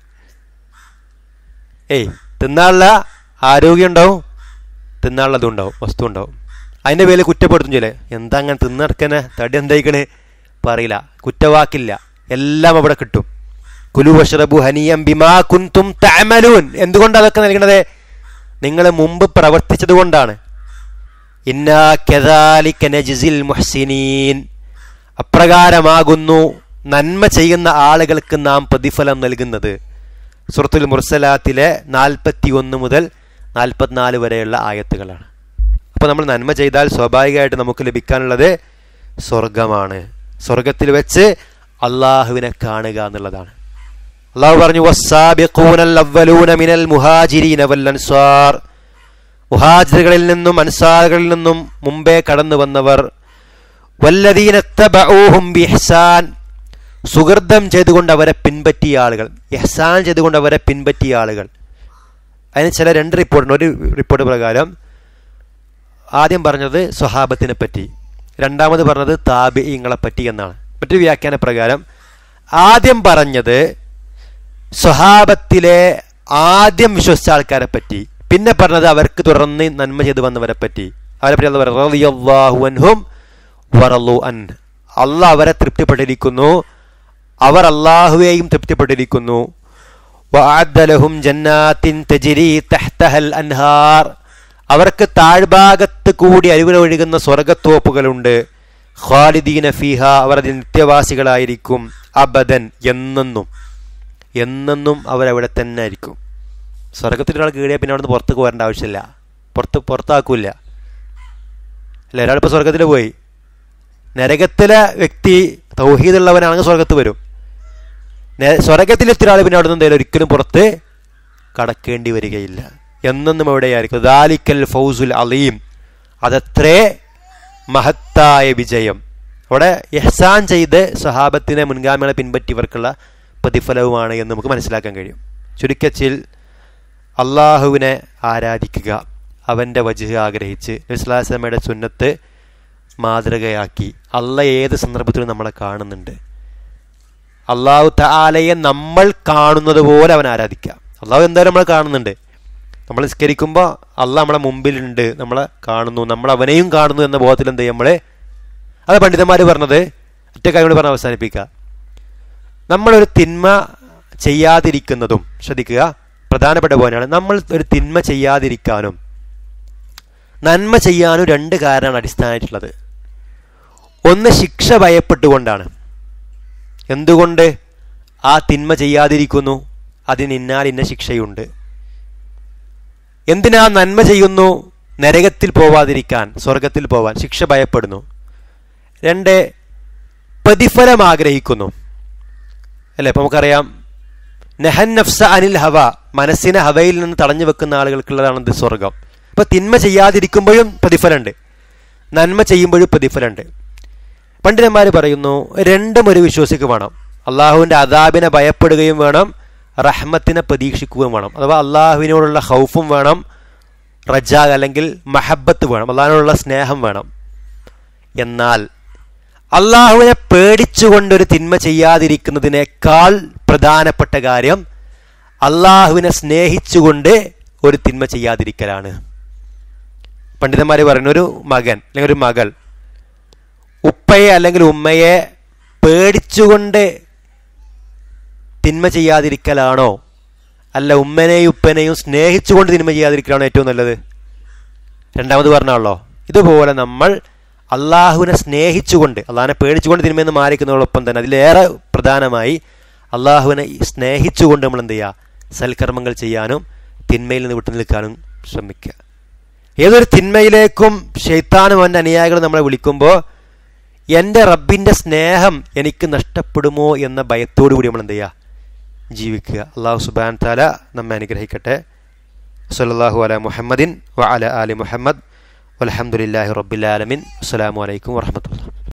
ഏയ് തിന്നാനുള്ള ആരോഗ്യം ഉണ്ടാവും തിന്നാനുള്ളതും ഉണ്ടാവും വസ്തു ഉണ്ടാവും അതിൻ്റെ പേരിൽ കുറ്റപ്പെടുത്തും ചില എന്താ അങ്ങനെ തിന്നടക്കനെ തടി എന്തായിക്കണ് പറയില്ല കുറ്റവാക്കില്ല എല്ലാം അവിടെ കിട്ടും കുലു വഷറബു ഹനിയം ബിമാ കുന്തും തഅമലൂൻ എന്തുകൊണ്ട് അതൊക്കെ നൽകണത് നിങ്ങൾ മുമ്പ് പ്രവർത്തിച്ചത് കൊണ്ടാണ് ഇന്നാ കദാലിക നജ്സിൽ മുഹ്സിനീൻ അപ്രകാരമാകുന്നു നന്മ ചെയ്യുന്ന ആളുകൾക്ക് നാം പ്രതിഫലം നൽകുന്നത് സുറത്തുൽ മുർസലാത്തിലെ നാൽപ്പത്തി ഒന്ന് മുതൽ നാൽപ്പത്തിനാല് വരെയുള്ള ആയത്തുകളാണ് അപ്പോൾ നമ്മൾ നന്മ ചെയ്താൽ സ്വാഭാവികമായിട്ട് നമുക്ക് ലഭിക്കാനുള്ളത് സ്വർഗമാണ് സ്വർഗത്തിൽ വെച്ച് അള്ളാഹുവിനെ കാണുക എന്നുള്ളതാണ് അള്ളാഹു പറഞ്ഞു വസ്സാബിഖൂനൽ അവ്വലൂന മിനൽ മുഹാജിരീന വൽ അൻസാർ മുഹാജിറുകളിൽ നിന്നും അൻസാറുകളിൽ നിന്നും മുമ്പേ കടന്നു വന്നവർ വല്ലദീനത്തബഊഹും ബിഹ്സാൻ സുഹൃതം ചെയ്തുകൊണ്ട് അവരെ പിൻപറ്റിയ ആളുകൾ ഇഹ്സാൻ ചെയ്തുകൊണ്ട് അവരെ പിൻപറ്റിയ ആളുകൾ അതിന് ചില രണ്ട് റിപ്പോർട്ടുണ്ട് ഒരു റിപ്പോർട്ട് പ്രകാരം ആദ്യം പറഞ്ഞത് സ്വഹാബത്തിനെ പറ്റി രണ്ടാമത് പറഞ്ഞത് താബിങ്ങളെ പറ്റി എന്നാണ് മറ്റൊരു വ്യാഖ്യാന പ്രകാരം ആദ്യം പറഞ്ഞത് സ്വഹാബത്തിലെ ആദ്യം വിശ്വസിച്ച ആൾക്കാരെ പറ്റി പിന്നെ പറഞ്ഞത് അവർക്ക് തുടർന്ന് നന്മ ചെയ്തു വന്നവരെ പറ്റി അവരെ പറ്റി അല്ല പറയുന്നത് വറലു അൻ അള്ളാഹ് അവരെ തൃപ്തിപ്പെട്ടിരിക്കുന്നു അവർ അള്ളാഹുവേയും തൃപ്തിപ്പെട്ടിരിക്കുന്നു വഅദ്ദലഹും ജന്നാത്തിൻ തജ്രി തഹ്തഹൽ അൻഹാർ അവർക്ക് താഴ്ഭാഗത്ത് കൂടി അരുവിൽ ഒഴുകുന്ന സ്വർഗത്തോപ്പുകളുണ്ട് ഖാലിദീന ഫീഹ അവർ അതിൽ നിത്യവാസികളായിരിക്കും അബദൻ എന്നെന്നും എന്നെന്നും അവരവിടെ തന്നെ ആയിരിക്കും സ്വർഗത്തിൽ ഒരാൾ കീഴിയാൽ പിന്നെ അവിടുന്ന് പുറത്തേക്ക് വരേണ്ട ആവശ്യമില്ല പുറത്ത് പുറത്താക്കൂല അല്ല ഒരാളിപ്പോൾ സ്വർഗത്തിൽ പോയി നരകത്തിലെ വ്യക്തി തൗഹീദുള്ളവനാണെങ്കിൽ സ്വർഗത്ത് വരും സ്വർഗത്തിലെത്തിയ ആൾ പിന്നെ അവിടെ നിന്ന് ഒരിക്കലും പുറത്ത് കടക്കേണ്ടി വരികയില്ല എന്നെന്നും എവിടെയായിരിക്കും ദാലിക്കൽ ഫൗസുൽ അലീം അതത്രേ മഹത്തായ വിജയം അവിടെ എഹ്സാൻ ചെയ്ത് സ്വഹാബത്തിനെ മുൻഗാമികളെ പിൻപറ്റിയവർക്കുള്ള പ്രതിഫലവുമാണ് എന്ന് നമുക്ക് മനസ്സിലാക്കാൻ കഴിയും ചുരുക്കച്ചിൽ അള്ളാഹുവിനെ ആരാധിക്കുക അവൻ്റെ വജുഹ് ആഗ്രഹിച്ച് ഇസ്ലാസ്ലമയുടെ സുന്നത്ത് മാതൃകയാക്കി അല്ല ഏത് സന്ദർഭത്തിലും നമ്മളെ കാണുന്നുണ്ട് അള്ളാഹു താലയെ നമ്മൾ കാണുന്നത് പോലെ അവൻ ആരാധിക്കുക അള്ളാഹു എന്തായാലും നമ്മൾ കാണുന്നുണ്ട് നമ്മൾ നിസ്കരിക്കുമ്പോൾ അള്ളാഹ് നമ്മളെ മുമ്പിലുണ്ട് നമ്മളെ കാണുന്നു നമ്മൾ അവനെയും കാണുന്നു എന്ന ബോധത്തിൽ എന്ത് ചെയ്യും നമ്മളെ അത് പണ്ഡിതന്മാർ പറഞ്ഞത് ഒറ്റ കാര്യം കൂടി പറഞ്ഞ് അവസാനിപ്പിക്കുക നമ്മളൊരു തിന്മ ചെയ്യാതിരിക്കുന്നതും ശ്രദ്ധിക്കുക പ്രധാനപ്പെട്ട പോയിന്റാണ് നമ്മൾ ഒരു തിന്മ ചെയ്യാതിരിക്കാനും നന്മ ചെയ്യാനും രണ്ട് കാരണമാണ് അടിസ്ഥാനമായിട്ടുള്ളത് ഒന്ന് ശിക്ഷ ഭയപ്പെട്ടുകൊണ്ടാണ് എന്തുകൊണ്ട് ആ തിന്മ ചെയ്യാതിരിക്കുന്നു അതിന് ഇന്നാൽ ഇന്ന ശിക്ഷയുണ്ട് എന്തിനാ നന്മ ചെയ്യുന്നു നരകത്തിൽ പോവാതിരിക്കാൻ സ്വർഗത്തിൽ പോവാൻ ശിക്ഷ ഭയപ്പെടുന്നു രണ്ട് പ്രതിഫലം ആഗ്രഹിക്കുന്നു അല്ലേ ഇപ്പം നമുക്കറിയാം നെഹൻ നഫ്സ അനിൽ ഹവ മനസ്സിനെ ഹവയിൽ നിന്ന് തടഞ്ഞു വെക്കുന്ന ആളുകൾക്കുള്ളതാണ് ഇത് സ്വർഗം ഇപ്പൊ തിന്മ ചെയ്യാതിരിക്കുമ്പോഴും പ്രതിഫലമുണ്ട് നന്മ ചെയ്യുമ്പോഴും പ്രതിഫലമുണ്ട് പണ്ഡിതന്മാർ പറയുന്നു രണ്ടും ഒരു വിശ്വസിക്ക് വേണം അള്ളാഹുവിൻ്റെ അദാബിനെ ഭയപ്പെടുകയും വേണം റഹ്മത്തിനെ പ്രതീക്ഷിക്കുകയും വേണം അഥവാ അള്ളാഹുവിനോടുള്ള ഹൗഫും വേണം റജ അല്ലെങ്കിൽ മഹബത്ത് വേണം അള്ളാഹിനോടുള്ള സ്നേഹം വേണം എന്നാൽ അള്ളാഹുവിനെ പേടിച്ചുകൊണ്ടൊരു തിന്മ ചെയ്യാതിരിക്കുന്നതിനേക്കാൾ പ്രധാനപ്പെട്ട കാര്യം അള്ളാഹുവിനെ സ്നേഹിച്ചുകൊണ്ട് ഒരു തിന്മ ചെയ്യാതിരിക്കലാണ് പണ്ഡിതന്മാർ പറയുന്ന ഒരു മകൻ അല്ലെങ്കിൽ ഒരു മകൾ ഉപ്പയെ അല്ലെങ്കിൽ ഉമ്മയെ പേടിച്ചുകൊണ്ട് തിന്മ ചെയ്യാതിരിക്കലാണോ അല്ല ഉമ്മനെയും ഉപ്പനെയും സ്നേഹിച്ചുകൊണ്ട് തിന്മ ചെയ്യാതിരിക്കലാണോ ഏറ്റവും നല്ലത് രണ്ടാമത് പറഞ്ഞാണല്ലോ ഇതുപോലെ നമ്മൾ അള്ളാഹുവിനെ സ്നേഹിച്ചുകൊണ്ട് അള്ളാഹിനെ പേടിച്ചുകൊണ്ട് തിന്മയെന്ന് മാറിക്കുന്നതോടൊപ്പം തന്നെ അതിലേറെ പ്രധാനമായി അള്ളാഹുവിനെ സ്നേഹിച്ചുകൊണ്ട് നമ്മൾ എന്ത് ചെയ്യുക സൽക്കർമ്മങ്ങൾ ചെയ്യാനും തിന്മയിൽ നിന്ന് വിട്ടു നിൽക്കാനും ശ്രമിക്കുക ഏതൊരു തിന്മയിലേക്കും ഷെയ്ത്താനും അവൻ്റെ അനുയായികൾ നമ്മളെ വിളിക്കുമ്പോൾ എൻ്റെ റബ്ബിൻ്റെ സ്നേഹം എനിക്ക് നഷ്ടപ്പെടുമോ എന്ന ഭയത്തോടു കൂടി നമ്മൾ എന്ത് ചെയ്യുക ജീവിക്കുക അള്ളാഹു സുബാൻ താല നമ്മെ അനുഗ്രഹിക്കട്ടെ സല്ലാഹു അല മുഹമ്മദിൻ വ അല ആലി മുഹമ്മദ് വലഹമുല്ലാഹി റബ്ബിലാലമിൻ അസ്സാം വലൈക്കും വാഹമത്തുള്ള